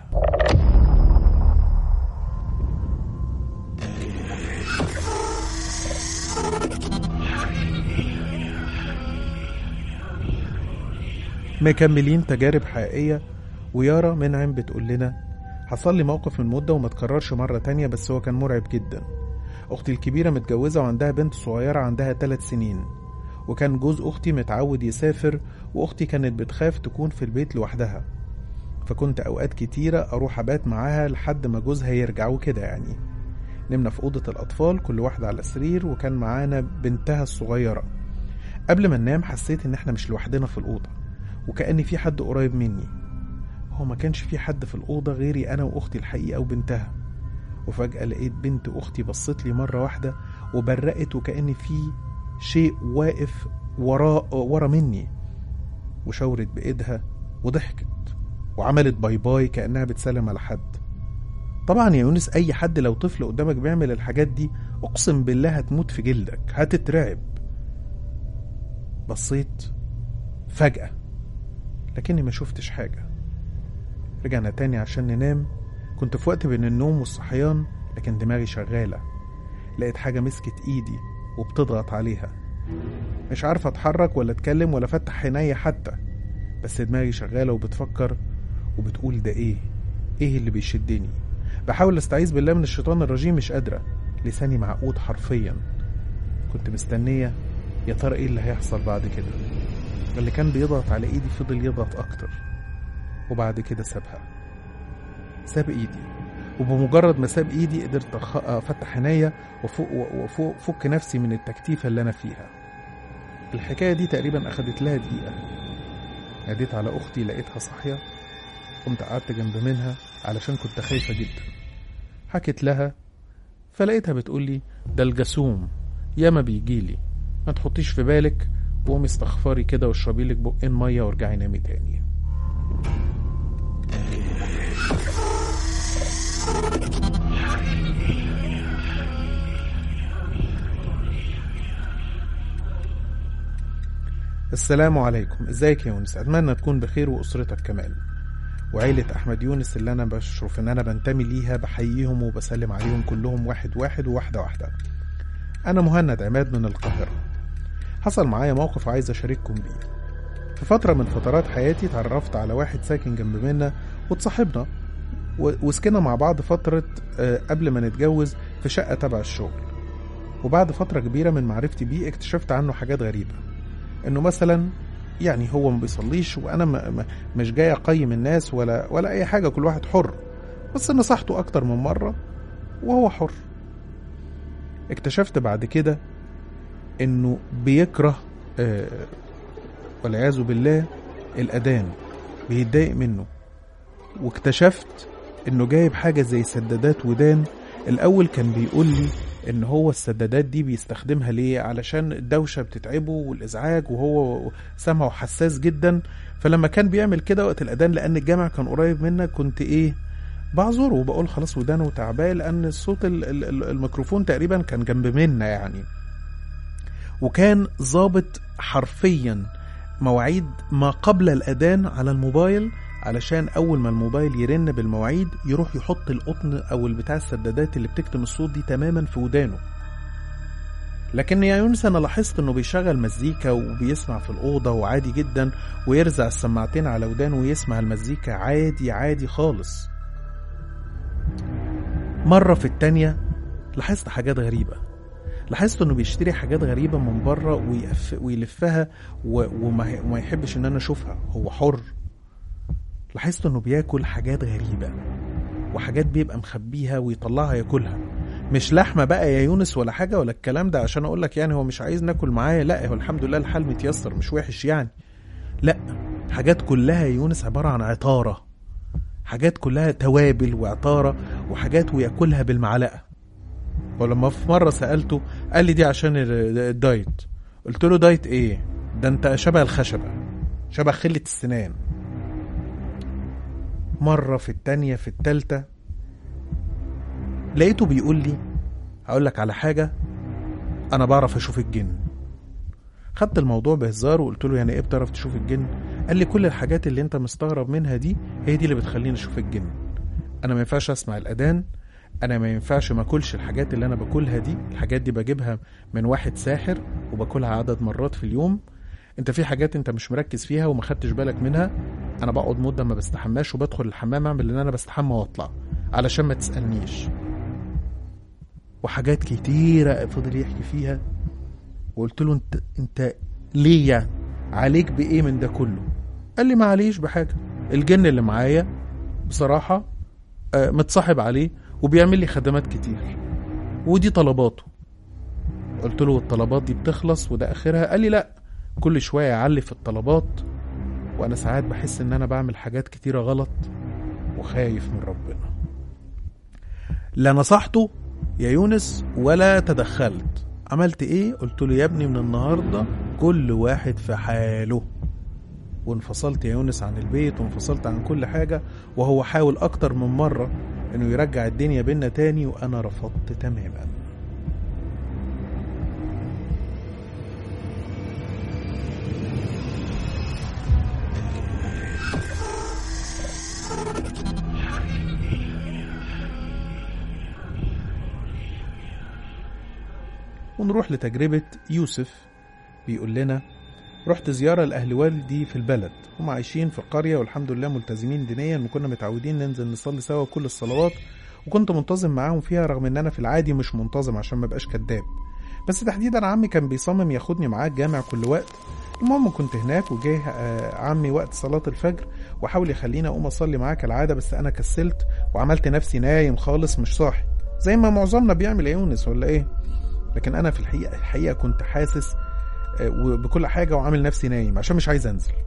مكملين تجارب حقيقية ويارا منعم بتقول لنا حصل لي موقف من مدة وما تكررش مرة تانية بس هو كان مرعب جدا أختي الكبيرة متجوزة وعندها بنت صغيرة عندها ثلاث سنين وكان جوز أختي متعود يسافر وأختي كانت بتخاف تكون في البيت لوحدها فكنت أوقات كتيرة أروح أبات معاها لحد ما جوزها يرجع وكده يعني نمنا في أوضة الأطفال كل واحدة على سرير وكان معانا بنتها الصغيرة قبل ما ننام حسيت إن إحنا مش لوحدنا في الأوضة وكأن في حد قريب مني هو ما كانش في حد في الأوضة غيري أنا وأختي الحقيقة وبنتها وفجأة لقيت بنت أختي بصت لي مرة واحدة وبرقت وكأن في شيء واقف ورا ورا مني وشاورت بإيدها وضحكت وعملت باي باي كأنها بتسلم على حد طبعا يا يونس أي حد لو طفل قدامك بيعمل الحاجات دي أقسم بالله هتموت في جلدك هتترعب بصيت فجأة لكني ما شفتش حاجة رجعنا تاني عشان ننام كنت في وقت بين النوم والصحيان لكن دماغي شغالة لقيت حاجة مسكت ايدي وبتضغط عليها مش عارف اتحرك ولا اتكلم ولا افتح عينيا حتى بس دماغي شغالة وبتفكر وبتقول ده ايه ايه اللي بيشدني بحاول استعيذ بالله من الشيطان الرجيم مش قادرة لساني معقود حرفيا كنت مستنية يا ترى ايه اللي هيحصل بعد كده اللي كان بيضغط على ايدي فضل يضغط اكتر وبعد كده سابها ساب ايدي وبمجرد ما ساب ايدي قدرت أخ- افتح عينيا وفوق وفوق فك نفسي من التكتيفه اللي انا فيها الحكايه دي تقريبا اخدت لها دقيقه ناديت على اختي لقيتها صاحيه قمت قعدت جنب منها علشان كنت خايفه جدا حكت لها فلقيتها بتقول لي ده الجاسوم ياما بيجيلي ما تحطيش في بالك وقومي استغفري كده واشربي لك بقين ميه وارجعي نامي تاني السلام عليكم ازيك يا يونس اتمنى تكون بخير واسرتك كمان وعيلة أحمد يونس اللي أنا بشرف إن أنا بنتمي ليها بحييهم وبسلم عليهم كلهم واحد واحد وواحدة واحدة أنا مهند عماد من القاهرة حصل معايا موقف عايز أشارككم بيه في فترة من فترات حياتي اتعرفت على واحد ساكن جنب منا واتصاحبنا و- وسكنا مع بعض فترة آه، قبل ما نتجوز في شقة تبع الشغل وبعد فترة كبيرة من معرفتي بيه اكتشفت عنه حاجات غريبة انه مثلا يعني هو ما بيصليش وانا ما ما مش جاي اقيم الناس ولا ولا اي حاجة كل واحد حر بس نصحته اكتر من مرة وهو حر اكتشفت بعد كده انه بيكره آه، والعياذ بالله الاذان بيتضايق منه واكتشفت انه جايب حاجه زي سدادات ودان الاول كان بيقول لي ان هو السدادات دي بيستخدمها ليه علشان الدوشه بتتعبه والازعاج وهو سمعه حساس جدا فلما كان بيعمل كده وقت الاذان لان الجامع كان قريب منا كنت ايه بعذره وبقول خلاص ودانه تعبان لان الصوت ال- ال- ال- الميكروفون تقريبا كان جنب منا يعني وكان ظابط حرفيا مواعيد ما قبل الأذان على الموبايل علشان أول ما الموبايل يرن بالمواعيد يروح يحط القطن أو البتاع السدادات اللي بتكتم الصوت دي تماما في ودانه لكن يا يونس أنا لاحظت إنه بيشغل مزيكا وبيسمع في الأوضة وعادي جدا ويرزع السماعتين على ودانه ويسمع المزيكا عادي عادي خالص مرة في التانية لاحظت حاجات غريبة لاحظت انه بيشتري حاجات غريبة من بره ويقف ويلفها و... وما... وما يحبش ان انا اشوفها هو حر لاحظت انه بياكل حاجات غريبة وحاجات بيبقى مخبيها ويطلعها ياكلها مش لحمه بقى يا يونس ولا حاجه ولا الكلام ده عشان اقول لك يعني هو مش عايز ناكل معايا لا هو الحمد لله الحال متيسر مش وحش يعني لا حاجات كلها يا يونس عباره عن عطاره حاجات كلها توابل وعطاره وحاجات وياكلها بالمعلقه ولما في مره سالته قال لي دي عشان ال- الدايت قلت له دايت ايه ده انت شبه الخشبه شبه خله السنان مره في التانيه في التالته لقيته بيقول لي هقول لك على حاجه انا بعرف اشوف الجن خدت الموضوع بهزار وقلت له يعني ايه بتعرف تشوف الجن قال لي كل الحاجات اللي انت مستغرب منها دي هي دي اللي بتخليني اشوف الجن انا ما ينفعش اسمع الاذان انا ما ينفعش ما اكلش الحاجات اللي انا باكلها دي الحاجات دي بجيبها من واحد ساحر وباكلها عدد مرات في اليوم انت في حاجات انت مش مركز فيها وما خدتش بالك منها انا بقعد مده ما بستحماش وبدخل الحمام اعمل ان انا بستحمى واطلع علشان ما تسالنيش وحاجات كتيره فضل يحكي فيها وقلت له انت انت ليه يعني عليك بايه من ده كله قال لي ما عليش بحاجه الجن اللي معايا بصراحه آه، متصاحب عليه وبيعمل لي خدمات كتير ودي طلباته قلت له الطلبات دي بتخلص وده اخرها قال لي لا كل شويه يعلي في الطلبات وانا ساعات بحس ان انا بعمل حاجات كتيره غلط وخايف من ربنا لا نصحته يا يونس ولا تدخلت عملت ايه قلت له يا ابني من النهارده كل واحد في حاله وانفصلت يا يونس عن البيت وانفصلت عن كل حاجة وهو حاول أكتر من مرة إنه يرجع الدنيا بينا تاني وأنا رفضت تماما ونروح لتجربة يوسف بيقول لنا رحت زيارة لأهل والدي في البلد هم عايشين في القرية والحمد لله ملتزمين دينيا وكنا متعودين ننزل نصلي سوا كل الصلوات وكنت منتظم معاهم فيها رغم ان انا في العادي مش منتظم عشان ما بقاش كداب بس تحديدا عمي كان بيصمم ياخدني معاه الجامع كل وقت المهم كنت هناك وجه آه، عمي وقت صلاة الفجر وحاول يخليني اقوم اصلي معاه كالعادة بس انا كسلت وعملت نفسي نايم خالص مش صاحي زي ما معظمنا بيعمل يا يونس ولا ايه لكن انا في الحقيقة الحقيقة كنت حاسس آه، وبكل حاجة وعامل نفسي نايم عشان مش عايز انزل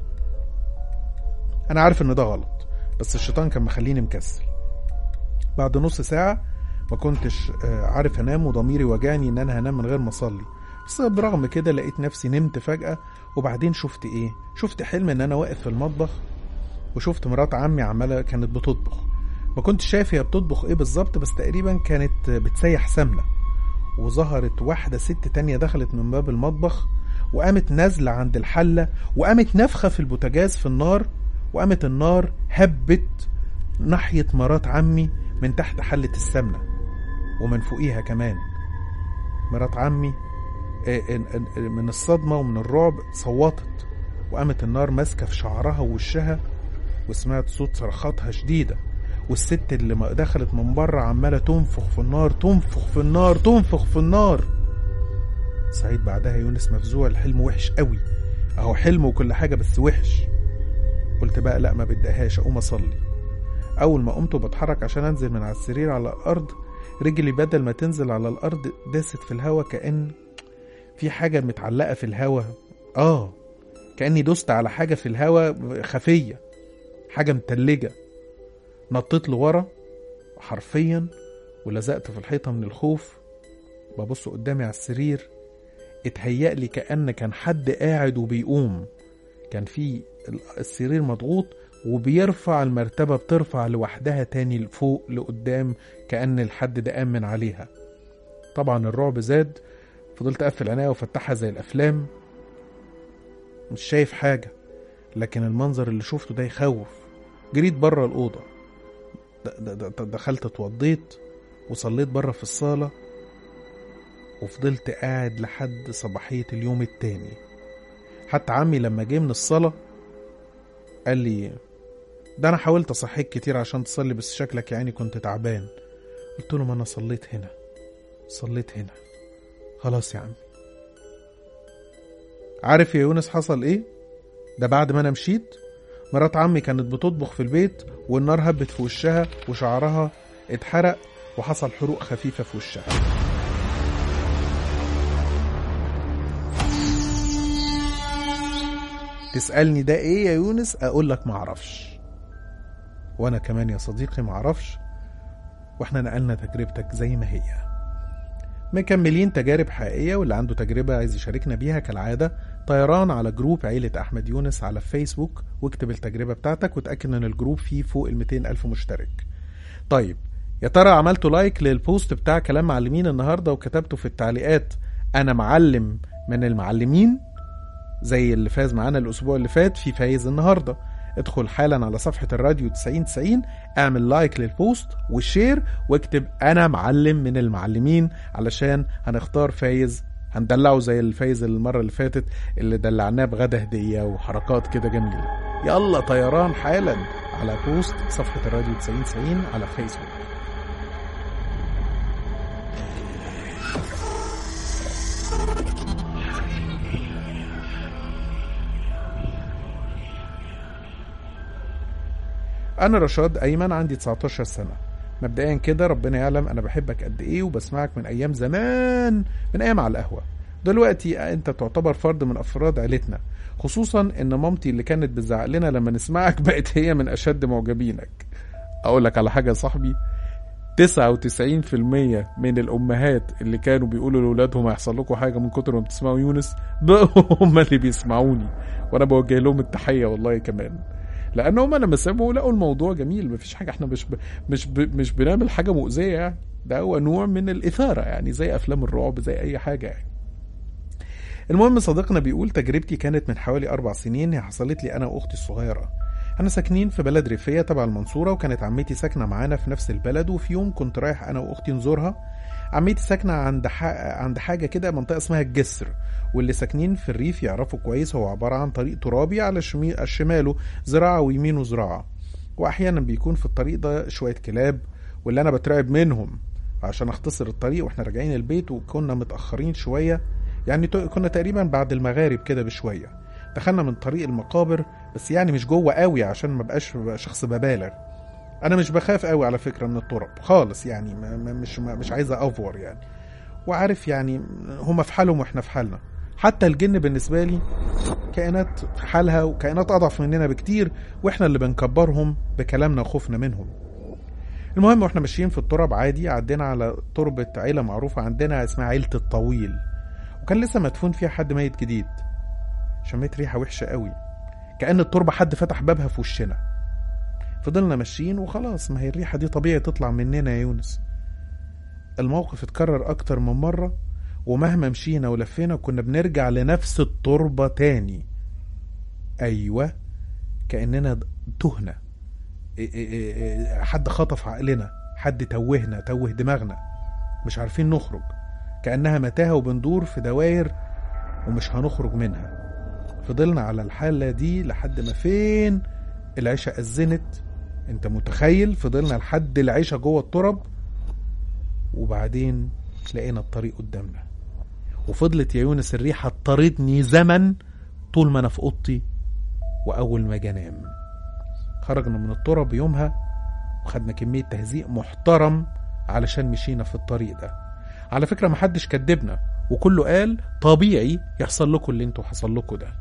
انا عارف ان ده غلط بس الشيطان كان مخليني مكسل بعد نص ساعة ما كنتش آه، عارف انام وضميري وجعني ان انا هنام من غير ما اصلي بس برغم كده لقيت نفسي نمت فجأة وبعدين شفت ايه شفت حلم ان انا واقف في المطبخ وشفت مرات عمي عمالة كانت بتطبخ ما كنتش شايف هي بتطبخ ايه بالظبط بس تقريبا كانت بتسيح سمنة وظهرت واحدة ست تانية دخلت من باب المطبخ وقامت نازلة عند الحلة وقامت نفخة في البوتاجاز في النار وقامت النار هبت ناحية مرات عمي من تحت حلة السمنة ومن فوقيها كمان مرات عمي آه، آه، آه، من الصدمة ومن الرعب صوتت وقامت النار ماسكة في شعرها ووشها وسمعت صوت صرخاتها شديدة والست اللي ما- دخلت من بره عمالة تنفخ في النار تنفخ في النار تنفخ في النار سعيد بعدها يونس مفزوع الحلم وحش قوي اهو حلم وكل حاجة بس وحش قلت بقى لا ما بدهاش اقوم اصلي اول ما قمت وبتحرك عشان انزل من على السرير على الارض رجلي بدل ما تنزل على الارض داست في الهوا كأن في حاجة متعلقة في الهوا اه كأني دوست على حاجة في الهوا خفية حاجة متلجة نطيت لورا حرفيا ولزقت في الحيطة من الخوف ببص قدامي على السرير اتهيأ لي كأن كان حد قاعد وبيقوم كان في السرير مضغوط وبيرفع المرتبة بترفع لوحدها تاني لفوق لقدام كأن الحد ده قام من عليها طبعا الرعب زاد فضلت أقفل عينيا وفتحها زي الأفلام مش شايف حاجة لكن المنظر اللي شفته ده يخوف جريت بره الأوضة د- د- د- دخلت اتوضيت وصليت بره في الصالة وفضلت قاعد لحد صباحية اليوم التاني حتى عمي لما جه من الصلاة قال لي ده أنا حاولت أصحيك كتير عشان تصلي بس شكلك يعني كنت تعبان قلت له ما أنا صليت هنا صليت هنا خلاص يا عمي عارف يا يونس حصل ايه ده بعد ما انا مشيت مرات عمي كانت بتطبخ في البيت والنار هبت في وشها وشعرها اتحرق وحصل حروق خفيفة في وشها تسألني ده ايه يا يونس اقول لك معرفش وانا كمان يا صديقي معرفش واحنا نقلنا تجربتك زي ما هي مكملين تجارب حقيقية واللي عنده تجربة عايز يشاركنا بيها كالعادة طيران على جروب عيلة أحمد يونس على فيسبوك واكتب التجربة بتاعتك وتأكد إن الجروب فيه فوق ال 200 ألف مشترك طيب يا ترى عملتوا لايك للبوست بتاع كلام معلمين النهاردة وكتبتوا في التعليقات أنا معلم من المعلمين زي اللي فاز معانا الأسبوع اللي فات في فايز النهارده ادخل حالا على صفحة الراديو 9090 اعمل لايك للبوست والشير واكتب انا معلم من المعلمين علشان هنختار فايز هندلعه زي الفايز المرة اللي فاتت اللي دلعناه بغدا هدية وحركات كده جميلة يلا طيران حالا على بوست صفحة الراديو 9090 على فيسبوك أنا رشاد أيمن عندي 19 سنة مبدئيا كده ربنا يعلم أنا بحبك قد إيه وبسمعك من أيام زمان من أيام على القهوة دلوقتي أنت تعتبر فرد من أفراد عيلتنا خصوصا إن مامتي اللي كانت بتزعق لنا لما نسمعك بقت هي من أشد معجبينك أقول لك على حاجة يا صاحبي 99% من الأمهات اللي كانوا بيقولوا لأولادهم هيحصل لكم حاجة من كتر ما بتسمعوا يونس بقوا هم اللي بيسمعوني وأنا بوجه لهم التحية والله كمان لانهم لما سمعوا لقوا الموضوع جميل مفيش حاجه احنا مش ب... مش ب... مش بنعمل حاجه مؤذيه يعني ده هو نوع من الاثاره يعني زي افلام الرعب زي اي حاجه يعني المهم صديقنا بيقول تجربتي كانت من حوالي أربع سنين هي حصلت لي أنا وأختي الصغيرة احنا ساكنين في بلد ريفية تبع المنصورة وكانت عمتي ساكنة معانا في نفس البلد وفي يوم كنت رايح أنا وأختي نزورها عمتي ساكنة عند ح... عند حاجة كده منطقة اسمها الجسر واللي ساكنين في الريف يعرفوا كويس هو عبارة عن طريق ترابي على شمي... شماله زراعة ويمينه زراعة وأحيانا بيكون في الطريق ده شوية كلاب واللي أنا بترعب منهم عشان أختصر الطريق وإحنا راجعين البيت وكنا متأخرين شوية يعني ت- كنا تقريبا بعد المغارب كده بشوية دخلنا من طريق المقابر بس يعني مش جوه قوي عشان ما بقاش شخص ببالغ انا مش بخاف قوي على فكره من الطرق خالص يعني ما ما- مش ما مش عايز افور يعني وعارف يعني هما في حالهم واحنا في حالنا حتى الجن بالنسبه لي كائنات في حالها وكائنات اضعف مننا بكتير واحنا اللي بنكبرهم بكلامنا وخوفنا منهم المهم واحنا ماشيين في التراب عادي عدينا على تربة عيلة معروفة عندنا اسمها عيلة الطويل وكان لسه مدفون فيها حد ميت جديد شميت ريحة وحشة قوي كأن التربة حد فتح بابها في وشنا فضلنا ماشيين وخلاص ما هي الريحة دي طبيعي تطلع مننا يا يونس الموقف اتكرر أكتر من مرة ومهما مشينا ولفينا كنا بنرجع لنفس التربة تاني أيوة كأننا تهنا إيه إيه إيه إيه حد خطف عقلنا حد توهنا توه دماغنا مش عارفين نخرج كأنها متاهة وبندور في دواير ومش هنخرج منها فضلنا على الحالة دي لحد ما فين العشاء أذنت انت متخيل فضلنا لحد العشاء جوه الترب وبعدين لقينا الطريق قدامنا وفضلت يا يونس الريحة تطاردني زمن طول ما انا في اوضتي واول ما اجي انام خرجنا من التراب يومها وخدنا كمية تهزيء محترم علشان مشينا في الطريق ده على فكرة محدش كدبنا وكله قال طبيعي يحصل لكم اللي انتوا حصل لكم ده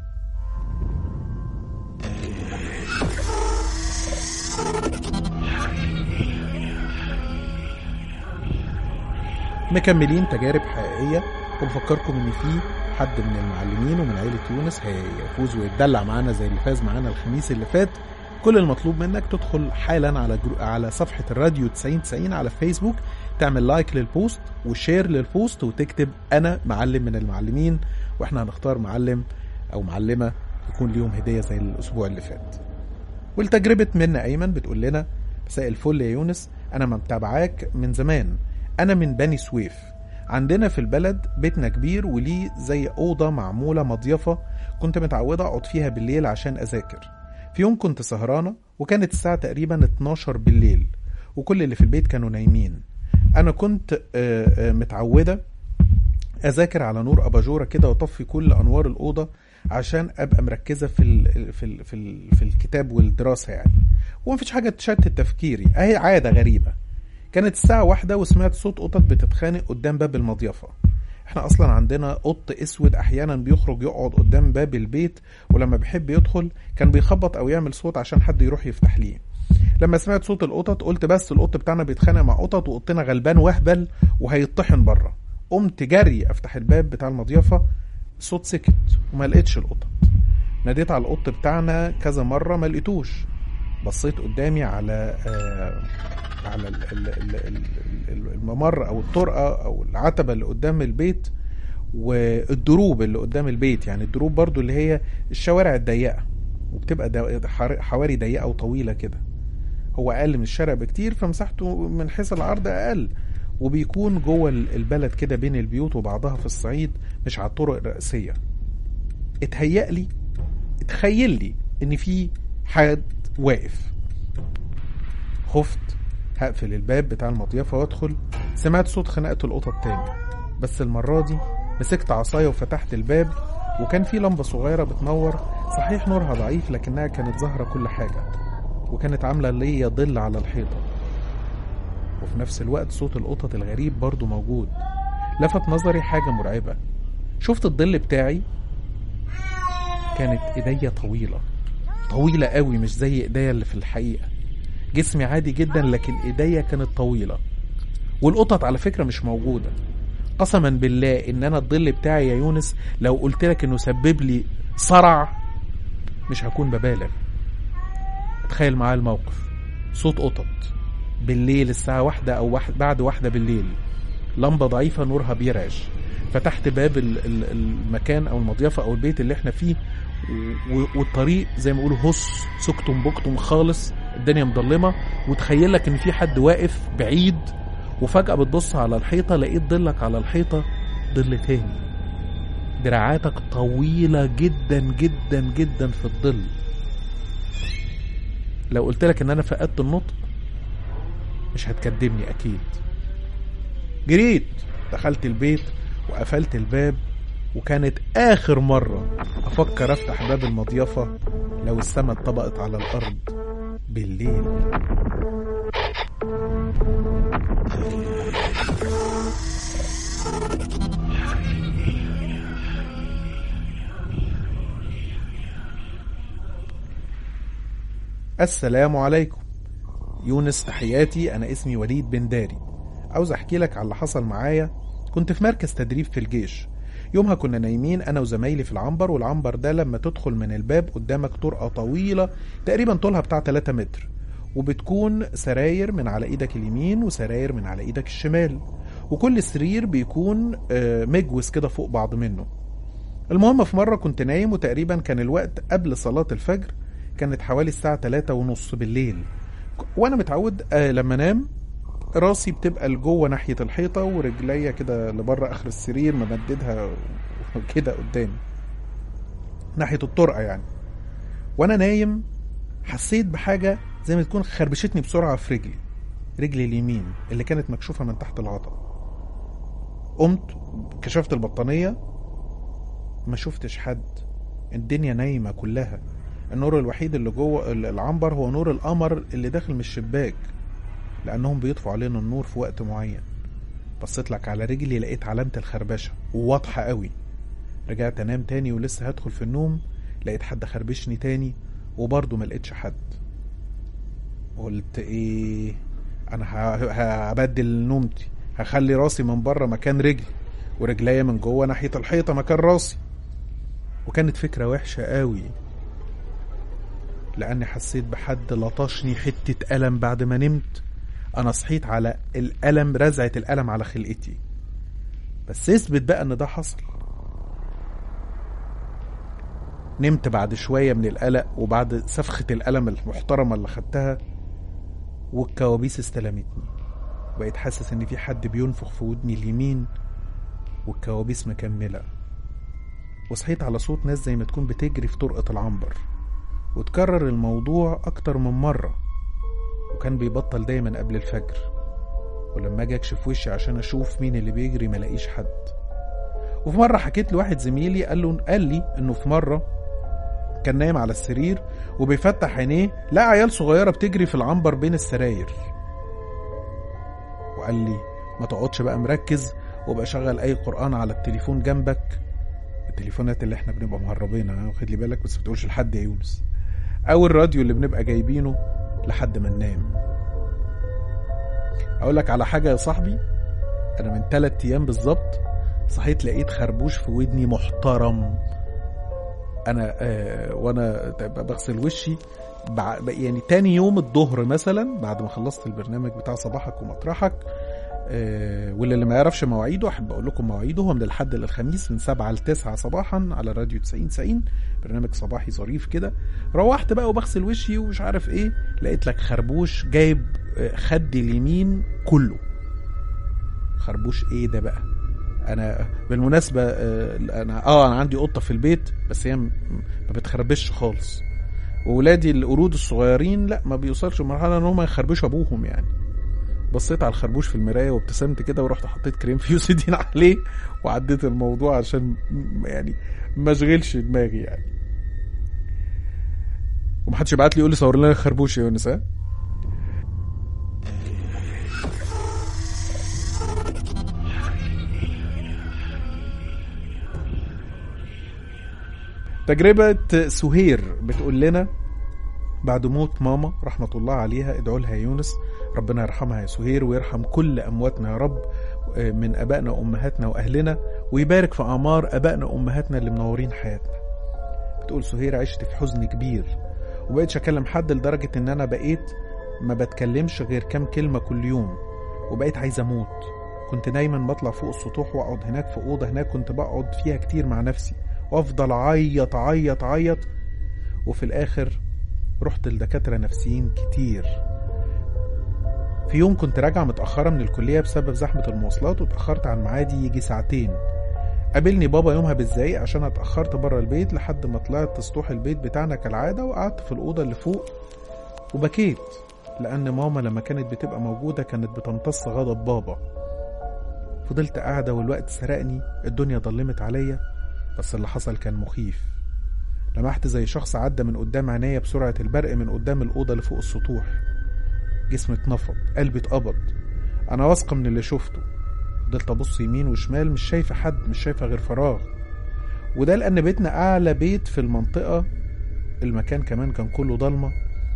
مكملين تجارب حقيقية وبفكركم ان في حد من المعلمين ومن عيلة يونس هيفوز ويتدلع معانا زي اللي فاز معانا الخميس اللي فات كل المطلوب منك تدخل حالا على جرو... على صفحة الراديو 9090 على فيسبوك تعمل لايك للبوست وشير للبوست وتكتب انا معلم من المعلمين واحنا هنختار معلم او معلمة يكون ليهم هدية زي الاسبوع اللي فات والتجربة منا ايمن بتقول لنا مساء الفل يا يونس انا متابعاك من زمان انا من بني سويف عندنا في البلد بيتنا كبير وليه زي أوضة معمولة مضيفة كنت متعودة أقعد فيها بالليل عشان أذاكر في يوم كنت سهرانة وكانت الساعة تقريبا 12 بالليل وكل اللي في البيت كانوا نايمين أنا كنت آه، آه، متعودة أذاكر على نور أباجورة كده وأطفي كل أنوار الأوضة عشان أبقى مركزة في ال في ال في, ال في الكتاب والدراسة يعني ومفيش حاجة تشتت تفكيري أهي عادة غريبة كانت الساعة واحدة وسمعت صوت قطط بتتخانق قدام باب المضيفة احنا اصلا عندنا قط اسود احيانا بيخرج يقعد قدام باب البيت ولما بيحب يدخل كان بيخبط او يعمل صوت عشان حد يروح يفتح ليه لما سمعت صوت القطط قلت بس القط بتاعنا بيتخانق مع قطط وقطنا غلبان وهبل وهيطحن بره قمت جري افتح الباب بتاع المضيفة الصوت سكت وما لقيتش القطط ناديت على القط بتاعنا كذا مرة ما لقيتوش بصيت قدامي على آه على ال- ال- ال- ال- ال- الممر او الطرقة او العتبة اللي قدام البيت والدروب اللي قدام البيت يعني الدروب برضو اللي هي الشوارع الضيقة وبتبقى دا- حر- حواري ضيقة وطويلة كده هو اقل من الشارع بكتير فمساحته من حيث العرض اقل وبيكون جوه ال- البلد كده بين البيوت وبعضها في الصعيد مش على الطرق الرئيسية اتهيأ لي اتخيل لي ان في حد واقف خفت هقفل الباب بتاع المضيفة وادخل سمعت صوت خناقة القطط تاني بس المرة دي مسكت عصاية وفتحت الباب وكان في لمبة صغيرة بتنور صحيح نورها ضعيف لكنها كانت ظاهرة كل حاجة وكانت عاملة ليا ظل على الحيطة وفي نفس الوقت صوت القطط الغريب برضو موجود لفت نظري حاجة مرعبة شفت الظل بتاعي كانت ايديا طويلة طويلة قوي مش زي ايديا اللي في الحقيقة جسمي عادي جدا لكن ايديا كانت طويلة والقطط على فكرة مش موجودة قسما بالله ان انا الظل بتاعي يا يونس لو قلت لك انه سبب لي صرع مش هكون ببالغ تخيل معايا الموقف صوت قطط بالليل الساعة واحدة أو واحد بعد واحدة بالليل لمبة ضعيفة نورها بيرعش فتحت باب ال- ال- المكان أو المضيفة أو البيت اللي احنا فيه و- والطريق زي ما يقولوا هص سكتم بكتم خالص الدنيا مظلمة وتخيلك إن في حد واقف بعيد وفجأة بتبص على الحيطة لقيت ظلك على الحيطة ظل تاني دراعاتك طويلة جدا جدا جدا في الظل لو قلت لك ان انا فقدت النطق مش هتكدبني اكيد جريت دخلت البيت وقفلت الباب وكانت اخر مرة افكر افتح باب المضيفة لو السما اتطبقت على الارض بالليل السلام عليكم يونس تحياتي انا اسمي وليد بن داري عاوز احكي لك على اللي حصل معايا كنت في مركز تدريب في الجيش يومها كنا نايمين انا وزمايلي في العنبر والعنبر ده لما تدخل من الباب قدامك طرقه طويله تقريبا طولها بتاع 3 متر وبتكون سراير من على ايدك اليمين وسراير من على ايدك الشمال وكل سرير بيكون آه، مجوز كده فوق بعض منه المهم في مرة كنت نايم وتقريبا كان الوقت قبل صلاة الفجر كانت حوالي الساعة تلاتة ونص بالليل وانا متعود آه لما انام راسي بتبقى لجوه ناحية الحيطة ورجليا كده لبره اخر السرير ممددها كده قدامي ناحية الطرقة يعني وانا نايم حسيت بحاجة زي ما تكون خربشتني بسرعة في رجلي رجلي اليمين اللي كانت مكشوفة من تحت العضل قمت كشفت البطانية ما شفتش حد الدنيا نايمة كلها النور الوحيد اللي جوه ال- العنبر هو نور القمر اللي داخل من الشباك لأنهم بيطفوا علينا النور في وقت معين بصيت لك على رجلي لقيت علامة الخربشة وواضحة قوي رجعت انام تاني ولسه هدخل في النوم لقيت حد خربشني تاني وبرضه ما لقيتش حد قلت ايه انا ه- هبدل نومتي هخلي راسي من بره مكان رجلي ورجليا من جوه ناحية الحيطة مكان راسي وكانت فكرة وحشة قوي لأني حسيت بحد لطشني حتة ألم بعد ما نمت أنا صحيت على الألم رزعة الألم على خلقتي بس اثبت بقى إن ده حصل نمت بعد شوية من القلق وبعد سفخة الألم المحترمة اللي خدتها والكوابيس استلمتني بقيت حاسس إن في حد بينفخ في ودني اليمين والكوابيس مكملة وصحيت على صوت ناس زي ما تكون بتجري في طرقة العنبر وتكرر الموضوع أكتر من مرة وكان بيبطل دايما قبل الفجر ولما اجي اكشف وشي عشان اشوف مين اللي بيجري ملاقيش حد وفي مرة حكيت لواحد زميلي قال له قال لي انه في مرة كان نايم على السرير وبيفتح عينيه لقى عيال صغيرة بتجري في العنبر بين السراير قال لي ما تقعدش بقى مركز وبقى شغل اي قرآن على التليفون جنبك التليفونات اللي احنا بنبقى مهربينها واخد لي بالك بس ما تقولش لحد يا يونس او الراديو اللي بنبقى جايبينه لحد ما ننام اقول لك على حاجه يا صاحبي انا من ثلاث ايام بالظبط صحيت لقيت خربوش في ودني محترم انا آه وانا بغسل وشي بع- يعني تاني يوم الظهر مثلا بعد ما خلصت البرنامج بتاع صباحك ومطرحك آه، واللي اللي ما يعرفش مواعيده احب اقول لكم مواعيده هو من الحد للخميس من 7 ل 9 صباحا على راديو 90 90 برنامج صباحي ظريف كده روحت بقى وبغسل وشي ومش عارف ايه لقيت لك خربوش جايب آه، خدي اليمين كله خربوش ايه ده بقى انا بالمناسبه آه، انا اه انا عندي قطه في البيت بس هي م- ما بتخربش خالص وولادي القرود الصغيرين لا ما بيوصلش لمرحله ان هم يخربشوا ابوهم يعني بصيت على الخربوش في المرايه وابتسمت كده ورحت حطيت كريم فيوسيدين عليه وعديت الموضوع عشان م- يعني ما اشغلش دماغي يعني ومحدش يبعت لي يقول لي صور لنا الخربوش يا يونس ها تجربة سهير بتقول لنا بعد موت ماما رحمة الله عليها ادعوا لها يا يونس ربنا يرحمها يا سهير ويرحم كل أمواتنا يا رب آه، من أبائنا وأمهاتنا وأهلنا ويبارك في أعمار أبائنا وأمهاتنا اللي منورين حياتنا بتقول سهير عشت في حزن كبير وبقيتش أكلم حد لدرجة إن أنا بقيت ما بتكلمش غير كام كلمة كل يوم وبقيت عايز أموت كنت دايما بطلع فوق السطوح وأقعد هناك في أوضة هناك كنت بقعد فيها كتير مع نفسي وأفضل أعيط أعيط أعيط وفي الآخر رحت لدكاترة نفسيين كتير في يوم كنت راجعة متأخرة من الكلية بسبب زحمة المواصلات واتأخرت عن ميعادي يجي ساعتين قابلني بابا يومها بالزعيق عشان اتأخرت بره البيت لحد ما طلعت سطوح البيت بتاعنا كالعادة وقعدت في الأوضة اللي فوق وبكيت لأن ماما لما كانت بتبقى موجودة كانت بتمتص غضب بابا فضلت قاعدة والوقت سرقني الدنيا ضلمت عليا بس اللي حصل كان مخيف لمحت زي شخص عدى من قدام عينيا بسرعة البرق من قدام الأوضة اللي فوق السطوح جسمي اتنفض قلبي اتقبض أنا واثقة من اللي شفته فضلت أبص يمين وشمال مش شايفة حد مش شايفة غير فراغ وده لأن بيتنا أعلى بيت في المنطقة المكان كمان كان كله ضلمة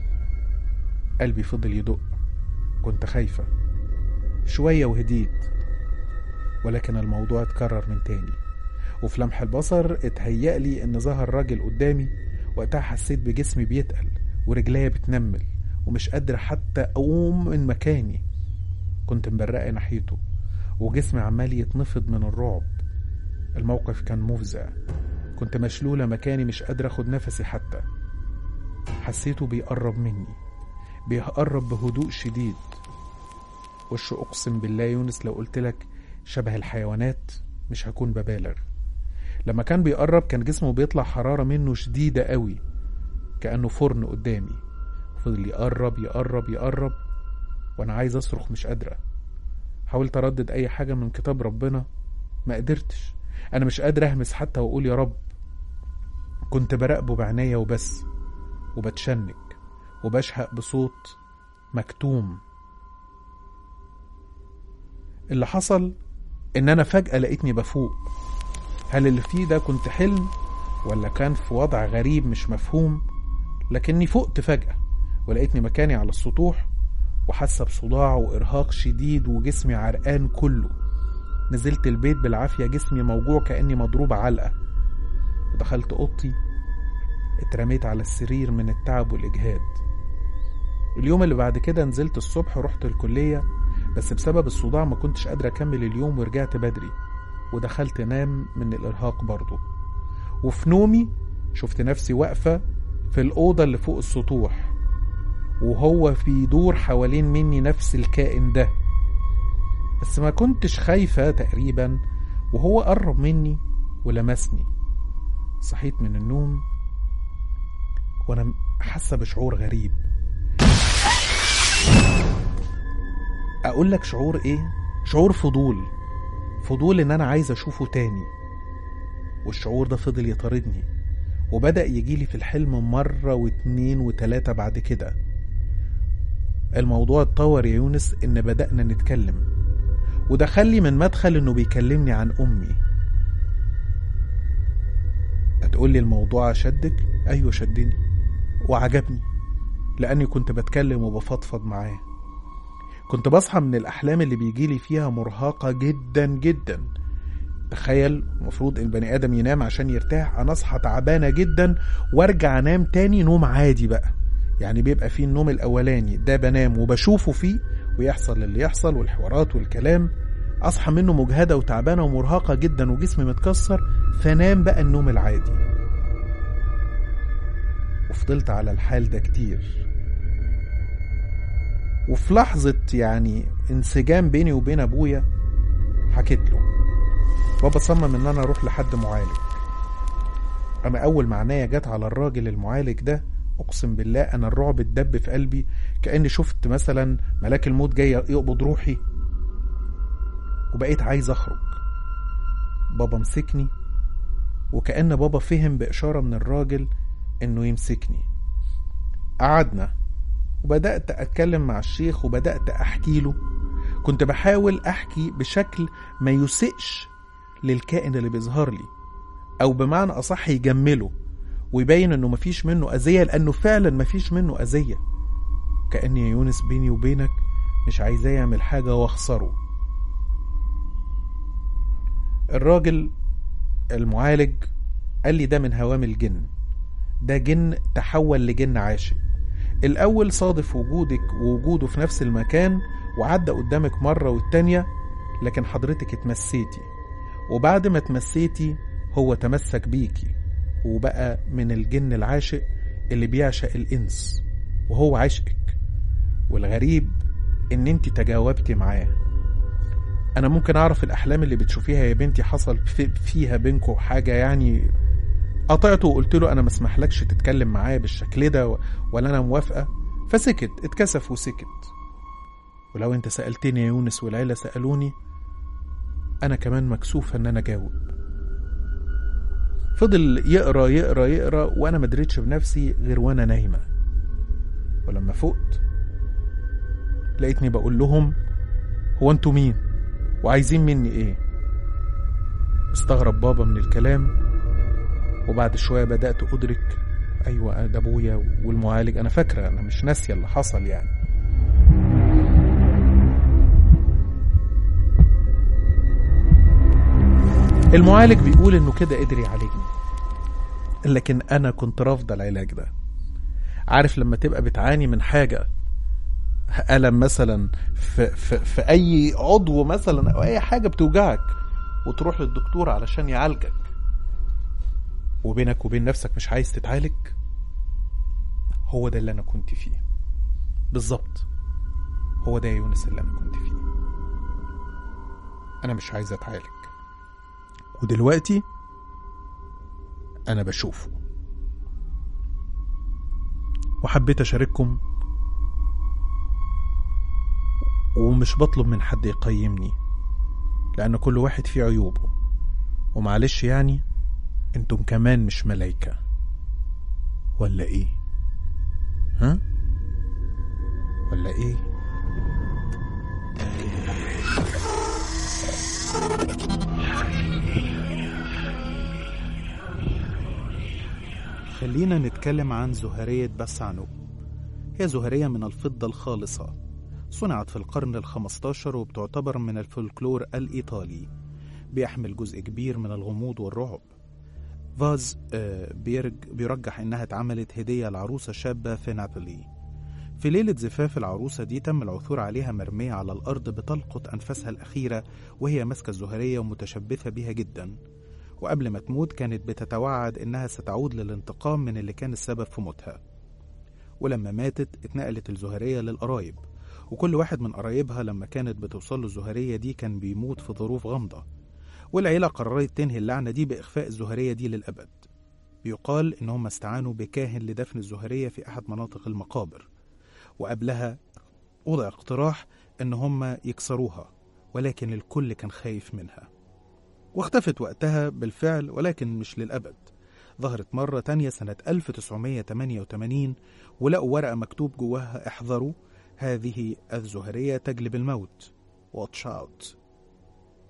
قلبي فضل يدق كنت خايفة شوية وهديت ولكن الموضوع اتكرر من تاني وفي لمح البصر اتهيألي إن ظهر راجل قدامي وقتها حسيت بجسمي بيتقل ورجليا بتنمل ومش قادر حتى أقوم من مكاني كنت مبرقة ناحيته وجسمي عمال يتنفض من الرعب الموقف كان مفزع كنت مشلولة مكاني مش قادر أخد نفسي حتى حسيته بيقرب مني بيقرب بهدوء شديد وش أقسم بالله يونس لو قلتلك شبه الحيوانات مش هكون ببالغ لما كان بيقرب كان جسمه بيطلع حرارة منه شديدة قوي كأنه فرن قدامي فضل يقرب يقرب يقرب وأنا عايز أصرخ مش قادرة حاولت أردد أي حاجة من كتاب ربنا ما قدرتش أنا مش قادر أهمس حتى وأقول يا رب كنت براقبه بعناية وبس وبتشنج وبشهق بصوت مكتوم اللي حصل إن أنا فجأة لقيتني بفوق هل اللي فيه ده كنت حلم ولا كان في وضع غريب مش مفهوم لكني فقت فجأة ولقيتني مكاني على السطوح وحاسة بصداع وإرهاق شديد وجسمي عرقان كله نزلت البيت بالعافية جسمي موجوع كأني مضروب علقة ودخلت أوضتي اترميت على السرير من التعب والإجهاد اليوم اللي بعد كده نزلت الصبح ورحت الكلية بس بسبب الصداع ما كنتش قادر أكمل اليوم ورجعت بدري ودخلت نام من الإرهاق برضه وفي نومي شفت نفسي واقفة في الأوضة اللي فوق السطوح وهو في دور حوالين مني نفس الكائن ده بس ما كنتش خايفة تقريبا وهو قرب مني ولمسني صحيت من النوم وانا حاسة بشعور غريب اقول لك شعور ايه شعور فضول فضول ان انا عايز اشوفه تاني والشعور ده فضل يطاردني وبدأ يجيلي في الحلم مرة واتنين وتلاتة بعد كده الموضوع اتطور يا يونس ان بدأنا نتكلم ودخلي من مدخل انه بيكلمني عن امي هتقول لي الموضوع شدك ايوه شدني وعجبني لاني كنت بتكلم وبفضفض معاه كنت بصحى من الاحلام اللي بيجيلي فيها مرهقه جدا جدا تخيل المفروض البني ادم ينام عشان يرتاح انا اصحى تعبانه جدا وارجع انام تاني نوم عادي بقى يعني بيبقى فيه النوم الاولاني ده بنام وبشوفه فيه ويحصل اللي يحصل والحوارات والكلام اصحى منه مجهده وتعبانه ومرهقه جدا وجسمي متكسر فنام بقى النوم العادي وفضلت على الحال ده كتير وفي لحظة يعني انسجام بيني وبين أبويا حكيت له بابا صمم إن أنا أروح لحد معالج أنا أول ما عينيا جت على الراجل المعالج ده أقسم بالله أنا الرعب اتدب في قلبي كأني شفت مثلا ملاك الموت جاي يقبض روحي وبقيت عايز أخرج بابا مسكني وكأن بابا فهم بإشارة من الراجل إنه يمسكني قعدنا وبدأت أتكلم مع الشيخ وبدأت أحكي له كنت بحاول أحكي بشكل ما يسئش للكائن اللي بيظهر لي أو بمعنى أصح يجمله ويبين إنه مفيش منه أذية لأنه فعلا مفيش منه أذية كأن يا يونس بيني وبينك مش عايزاه يعمل حاجة وأخسره الراجل المعالج قال لي ده من هوام الجن ده جن تحول لجن عاشق الأول صادف وجودك ووجوده في نفس المكان وعدى قدامك مرة والتانية لكن حضرتك اتمسيتي وبعد ما اتمسيتي هو تمسك بيكي وبقى من الجن العاشق اللي بيعشق الإنس وهو عشقك والغريب إن انت تجاوبتي معاه أنا ممكن أعرف الأحلام اللي بتشوفيها يا بنتي حصل في فيها بينكم حاجة يعني قطعته وقلت له انا ما اسمحلكش تتكلم معايا بالشكل ده ولا انا موافقه فسكت اتكسف وسكت ولو انت سالتني يا يونس والعيله سالوني انا كمان مكسوف ان انا اجاوب فضل يقرا يقرا يقرا وانا ما دريتش بنفسي غير وانا نايمه ولما فقت لقيتني بقول لهم هو انتوا مين وعايزين مني ايه استغرب بابا من الكلام وبعد شوية بدأت أدرك أيوة ده أبويا والمعالج أنا فاكرة أنا مش ناسية اللي حصل يعني المعالج بيقول إنه كده قدر يعالجني لكن أنا كنت رافضة العلاج ده عارف لما تبقى بتعاني من حاجة ألم مثلا في, في, في أي عضو مثلا أو أي حاجة بتوجعك وتروح للدكتور علشان يعالجك وبينك وبين نفسك مش عايز تتعالج هو ده اللي انا كنت فيه بالظبط هو ده يا يونس اللي انا كنت فيه انا مش عايز اتعالج ودلوقتي انا بشوفه وحبيت اشارككم ومش بطلب من حد يقيمني لان كل واحد فيه عيوبه ومعلش يعني انتم كمان مش ملايكة ولا ايه ها ولا ايه خلينا نتكلم عن زهرية بسعنو هي زهرية من الفضة الخالصة صنعت في القرن الخمستاشر وبتعتبر من الفولكلور الإيطالي بيحمل جزء كبير من الغموض والرعب فاز بيرج بيرجح إنها اتعملت هدية لعروسة شابة في نابولي في ليلة زفاف العروسة دي تم العثور عليها مرمية على الأرض بتلقط أنفاسها الأخيرة وهي ماسكة الزهرية ومتشبثة بيها جدا وقبل ما تموت كانت بتتوعد إنها ستعود للانتقام من اللي كان السبب في موتها ولما ماتت اتنقلت الزهرية للقرايب وكل واحد من قرايبها لما كانت بتوصل له الزهرية دي كان بيموت في ظروف غامضة والعيلة قررت تنهي اللعنة دي بإخفاء الزهرية دي للأبد بيقال إنهم استعانوا بكاهن لدفن الزهرية في أحد مناطق المقابر وقبلها وضع اقتراح إن هم يكسروها ولكن الكل كان خايف منها واختفت وقتها بالفعل ولكن مش للأبد ظهرت مرة تانية سنة 1988 ولقوا ورقة مكتوب جواها احذروا هذه الزهرية تجلب الموت واتش اوت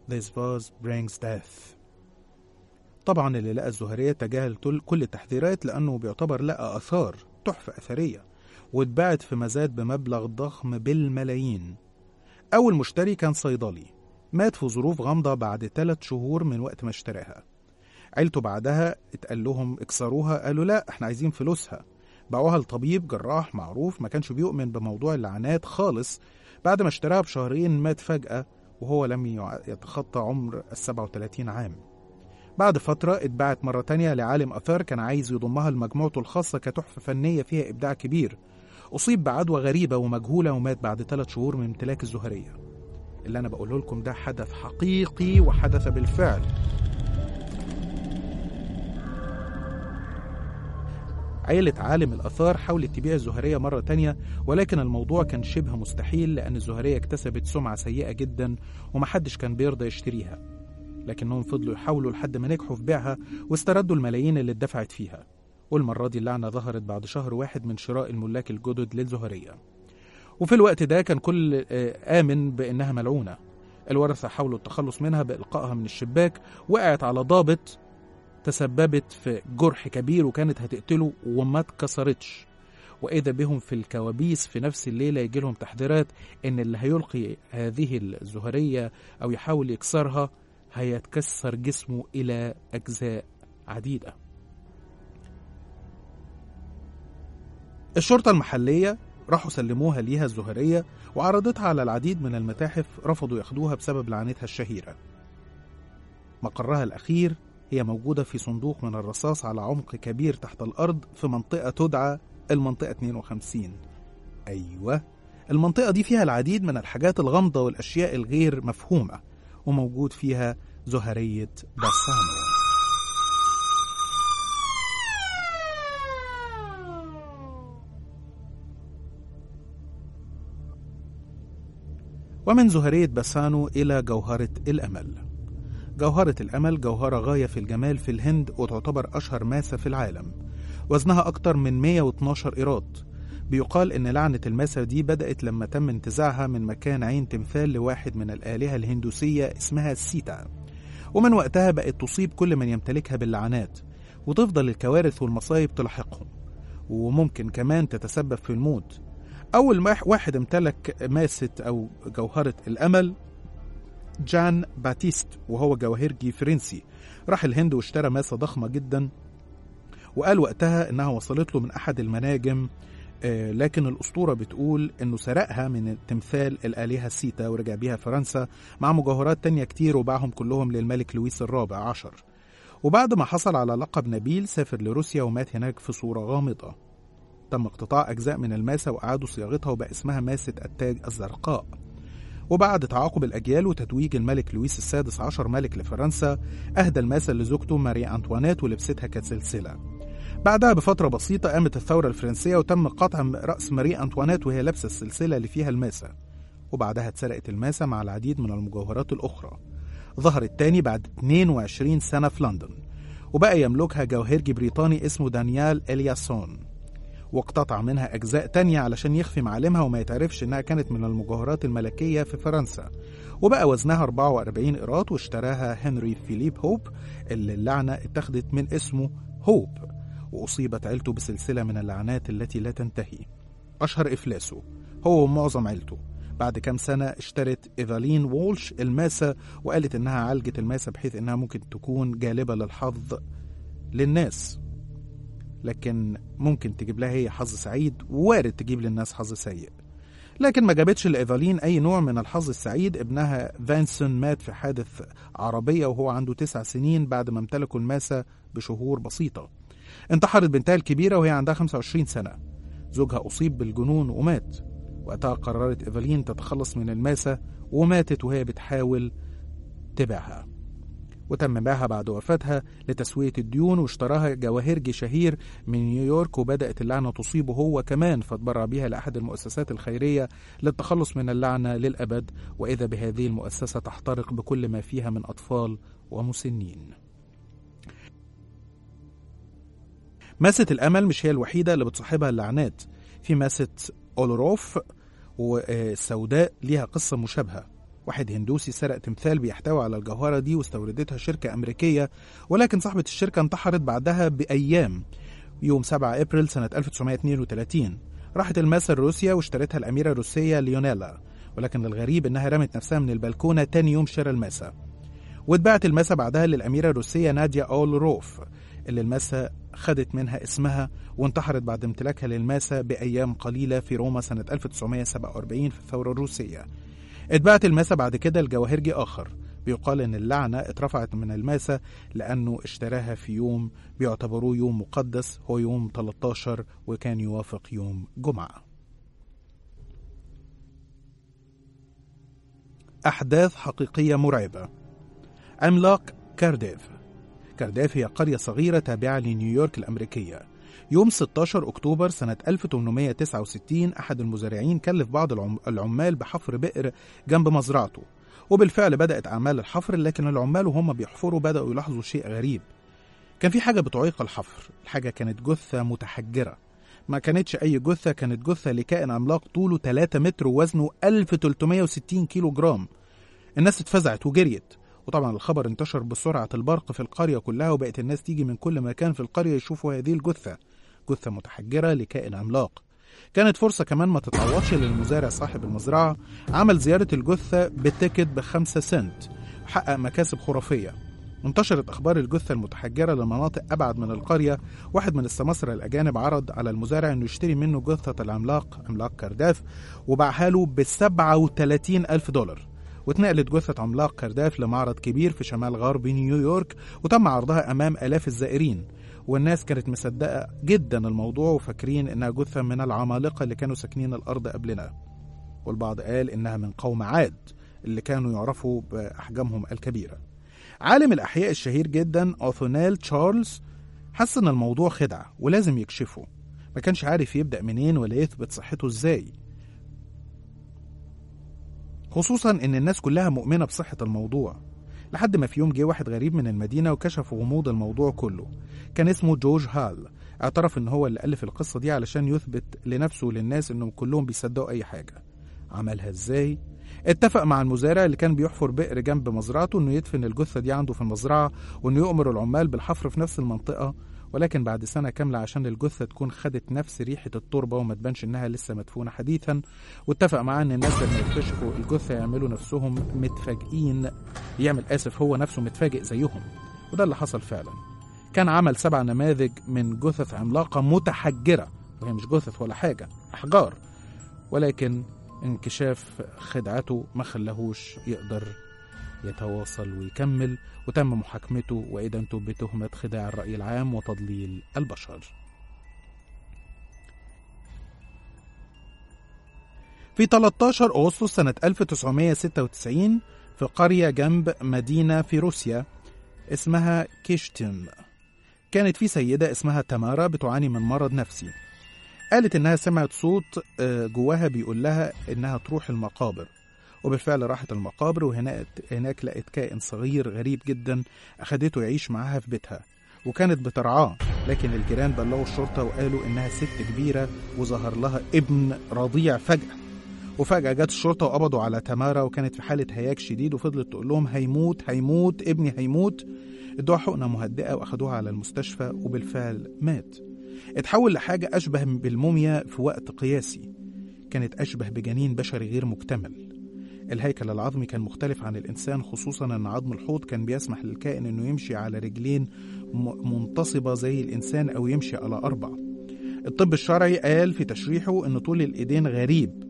This vase brings death طبعا اللي لقى الزهرية تجاهل تل- كل التحذيرات لأنه بيعتبر لقى آثار تحفة أثرية واتباعت في مزاد بمبلغ ضخم بالملايين أول مشتري كان صيدلي مات في ظروف غامضة بعد ثلاث شهور من وقت ما اشتراها عيلته بعدها اتقال لهم اكسروها قالوا لا احنا عايزين فلوسها باعوها لطبيب جراح معروف ما كانش بيؤمن بموضوع اللعنات خالص بعد ما اشتراها بشهرين مات فجأة وهو لم يع- يتخطى عمر ال 37 عام بعد فترة اتباعت مرة تانية لعالم آثار كان عايز يضمها لمجموعته الخاصة كتحفة فنية فيها إبداع كبير أصيب بعدوى غريبة ومجهولة ومات بعد ثلاث شهور من امتلاك الزهرية اللي أنا بقوله لكم ده حدث حقيقي وحدث بالفعل عيلة عالم الآثار حاولت تبيع الزهرية مرة تانية ولكن الموضوع كان شبه مستحيل لأن الزهرية اكتسبت سمعة سيئة جدا ومحدش كان بيرضى يشتريها لكنهم فضلوا يحاولوا لحد ما نجحوا في بيعها واستردوا الملايين اللي اتدفعت فيها والمرة دي اللعنة ظهرت بعد شهر واحد من شراء الملاك الجدد للزهرية وفي الوقت ده كان كل آه، آمن بأنها ملعونة الورثة حاولوا التخلص منها بإلقائها من الشباك وقعت على ضابط تسببت في جرح كبير وكانت هتقتله وما اتكسرتش وإذا بهم في الكوابيس في نفس الليلة يجي لهم تحذيرات إن اللي هيلقي هذه الزهرية أو يحاول يكسرها هيتكسر جسمه إلى أجزاء عديدة الشرطة المحلية راحوا سلموها ليها الزهرية وعرضتها على العديد من المتاحف رفضوا ياخدوها بسبب لعنتها الشهيرة مقرها الأخير هي موجودة في صندوق من الرصاص على عمق كبير تحت الأرض في منطقة تدعى المنطقة 52 أيوة المنطقة دي فيها العديد من الحاجات الغامضة والأشياء الغير مفهومة وموجود فيها زهرية باسانو ومن زهرية باسانو إلى جوهرة الأمل جوهرة الأمل جوهرة غاية في الجمال في الهند وتعتبر أشهر ماسة في العالم وزنها أكتر من 112 إيراد بيقال إن لعنة الماسة دي بدأت لما تم انتزاعها من مكان عين تمثال لواحد من الآلهة الهندوسية اسمها سيتا ومن وقتها بقت تصيب كل من يمتلكها باللعنات وتفضل الكوارث والمصايب تلاحقهم وممكن كمان تتسبب في الموت أول ما واحد امتلك ماسة أو جوهرة الأمل جان باتيست وهو جواهرجي فرنسي راح الهند واشترى ماسة ضخمة جدا وقال وقتها انها وصلت له من احد المناجم آه، لكن الأسطورة بتقول إنه سرقها من تمثال الآلهة سيتا ورجع بيها فرنسا مع مجوهرات تانية كتير وباعهم كلهم للملك لويس الرابع عشر وبعد ما حصل على لقب نبيل سافر لروسيا ومات هناك في صورة غامضة تم اقتطاع أجزاء من الماسة وإعادوا صياغتها وبقى اسمها ماسة التاج الزرقاء وبعد تعاقب الأجيال وتتويج الملك لويس السادس عشر ملك لفرنسا أهدى الماسة لزوجته ماري أنطوانيت ولبستها كسلسلة بعدها بفترة بسيطة قامت الثورة الفرنسية وتم قطع رأس ماري أنطوانيت وهي لابسة السلسلة اللي فيها الماسة وبعدها اتسرقت الماسة مع العديد من المجوهرات الأخرى ظهرت تاني بعد 22 سنة في لندن وبقى يملكها جوهرجي بريطاني اسمه دانيال إلياسون واقتطع منها أجزاء تانية علشان يخفي معالمها وما يتعرفش إنها كانت من المجوهرات الملكية في فرنسا وبقى وزنها 44 قيراط واشتراها هنري فيليب هوب اللي اللعنة اتخذت من اسمه هوب وأصيبت عيلته بسلسلة من اللعنات التي لا تنتهي أشهر إفلاسه هو ومعظم عيلته بعد كام سنة اشترت إيفالين وولش الماسة وقالت إنها عالجت الماسة بحيث إنها ممكن تكون جالبة للحظ للناس لكن ممكن تجيب لها هي حظ سعيد ووارد تجيب للناس حظ سيء لكن ما جابتش لإيفالين أي نوع من الحظ السعيد ابنها فانسون مات في حادث عربية وهو عنده تسع سنين بعد ما امتلكوا الماسة بشهور بسيطة انتحرت بنتها الكبيرة وهي عندها 25 سنة زوجها أصيب بالجنون ومات وقتها قررت إيفالين تتخلص من الماسة وماتت وهي بتحاول تبيعها وتم بيعها بعد وفاتها لتسوية الديون واشتراها جواهرجي شهير من نيويورك وبدأت اللعنة تصيبه هو كمان فاتبرع بها لأحد المؤسسات الخيرية للتخلص من اللعنة للأبد وإذا بهذه المؤسسة تحترق بكل ما فيها من أطفال ومسنين ماسة الأمل مش هي الوحيدة اللي بتصاحبها اللعنات في ماسة أولروف والسوداء ليها قصة مشابهة واحد هندوسي سرق تمثال بيحتوي على الجوهرة دي واستوردتها شركة أمريكية ولكن صاحبة الشركة انتحرت بعدها بأيام يوم 7 أبريل سنة 1932 راحت الماسة لروسيا واشترتها الأميرة الروسية ليونيلا ولكن الغريب إنها رمت نفسها من البلكونة تاني يوم شراء الماسة واتباعت الماسة بعدها للأميرة الروسية ناديا أولروف اللي الماسة خدت منها اسمها وانتحرت بعد امتلاكها للماسة بأيام قليلة في روما سنة 1947 في الثورة الروسية اتباعت الماسة بعد كده لجواهرجي آخر بيقال إن اللعنة اترفعت من الماسة لأنه اشتراها في يوم بيعتبروه يوم مقدس هو يوم 13 وكان يوافق يوم جمعة أحداث حقيقية مرعبة عملاق كارديف كارديف هي قرية صغيرة تابعة لنيويورك الأمريكية يوم 16 أكتوبر سنة 1869 أحد المزارعين كلف بعض العم- العمال بحفر بئر جنب مزرعته وبالفعل بدأت أعمال الحفر لكن العمال وهم بيحفروا بدأوا يلاحظوا شيء غريب كان في حاجة بتعيق الحفر الحاجة كانت جثة متحجرة ما كانتش أي جثة كانت جثة لكائن عملاق طوله 3 متر ووزنه 1360 كيلو جرام الناس اتفزعت وجريت وطبعا الخبر انتشر بسرعة البرق في القرية كلها وبقت الناس تيجي من كل مكان في القرية يشوفوا هذه الجثة جثة متحجرة لكائن عملاق كانت فرصة كمان ما تتعوضش للمزارع صاحب المزرعة عمل زيارة الجثة بتيكت بخمسة سنت وحقق مكاسب خرافية انتشرت أخبار الجثة المتحجرة لمناطق أبعد من القرية واحد من السماسرة الأجانب عرض على المزارع أنه يشتري منه جثة العملاق عملاق كرداف وباعها له ب 37 ألف دولار واتنقلت جثة عملاق كرداف لمعرض كبير في شمال غرب نيويورك وتم عرضها أمام آلاف الزائرين والناس كانت مصدقة جدا الموضوع وفاكرين إنها جثة من العمالقة اللي كانوا ساكنين الأرض قبلنا والبعض قال إنها من قوم عاد اللي كانوا يعرفوا بأحجامهم الكبيرة عالم الأحياء الشهير جدا أوثونيل تشارلز حس إن الموضوع خدعة ولازم يكشفه ما كانش عارف يبدأ منين ولا يثبت صحته إزاي خصوصا إن الناس كلها مؤمنة بصحة الموضوع لحد ما في يوم جه واحد غريب من المدينة وكشف غموض الموضوع كله كان اسمه جورج هال اعترف ان هو اللي ألف القصة دي علشان يثبت لنفسه وللناس انهم كلهم بيصدقوا اي حاجة عملها ازاي؟ اتفق مع المزارع اللي كان بيحفر بئر جنب مزرعته انه يدفن الجثة دي عنده في المزرعة وانه يؤمر العمال بالحفر في نفس المنطقة ولكن بعد سنة كاملة عشان الجثة تكون خدت نفس ريحة التربة وما تبانش انها لسه مدفونة حديثا واتفق معاه ان الناس لما يكتشفوا الجثة يعملوا نفسهم متفاجئين يعمل اسف هو نفسه متفاجئ زيهم وده اللي حصل فعلا كان عمل سبع نماذج من جثث عملاقة متحجرة وهي مش جثث ولا حاجة أحجار ولكن انكشاف خدعته ما خلاهوش يقدر يتواصل ويكمل وتم محاكمته وإدانته بتهمة خداع الرأي العام وتضليل البشر في 13 أغسطس سنة 1996 في قرية جنب مدينة في روسيا اسمها كيشتم كانت في سيدة اسمها تمارا بتعاني من مرض نفسي قالت إنها سمعت صوت آه، جواها بيقول لها إنها تروح المقابر وبالفعل راحت المقابر وهناك هناك لقت كائن صغير غريب جدا أخدته يعيش معاها في بيتها وكانت بترعاه لكن الجيران بلغوا الشرطة وقالوا إنها ست كبيرة وظهر لها ابن رضيع فجأة وفجأة جت الشرطة وقبضوا على تمارا وكانت في حالة هياج شديد وفضلت تقول لهم هيموت هيموت ابني هيموت ادوها حقنة مهدئة وأخدوها على المستشفى وبالفعل مات اتحول لحاجة أشبه بالموميا في وقت قياسي كانت أشبه بجنين بشري غير مكتمل الهيكل العظمي كان مختلف عن الإنسان خصوصا أن عظم الحوض كان بيسمح للكائن أنه يمشي على رجلين م- منتصبة زي الإنسان أو يمشي على أربع الطب الشرعي قال في تشريحه أن طول الإيدين غريب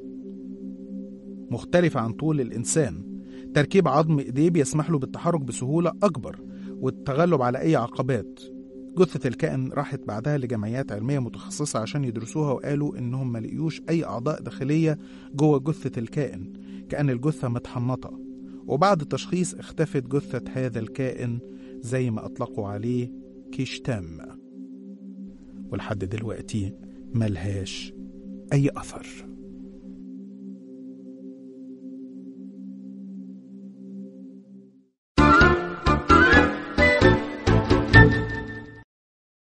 مختلف عن طول الإنسان تركيب عظم إيديه بيسمح له بالتحرك بسهولة أكبر والتغلب على أي عقبات جثة الكائن راحت بعدها لجمعيات علمية متخصصة عشان يدرسوها وقالوا إنهم ما لقيوش أي أعضاء داخلية جوه جثة الكائن كأن الجثة متحنطة وبعد التشخيص اختفت جثة هذا الكائن زي ما أطلقوا عليه كيشتام ولحد دلوقتي ملهاش أي أثر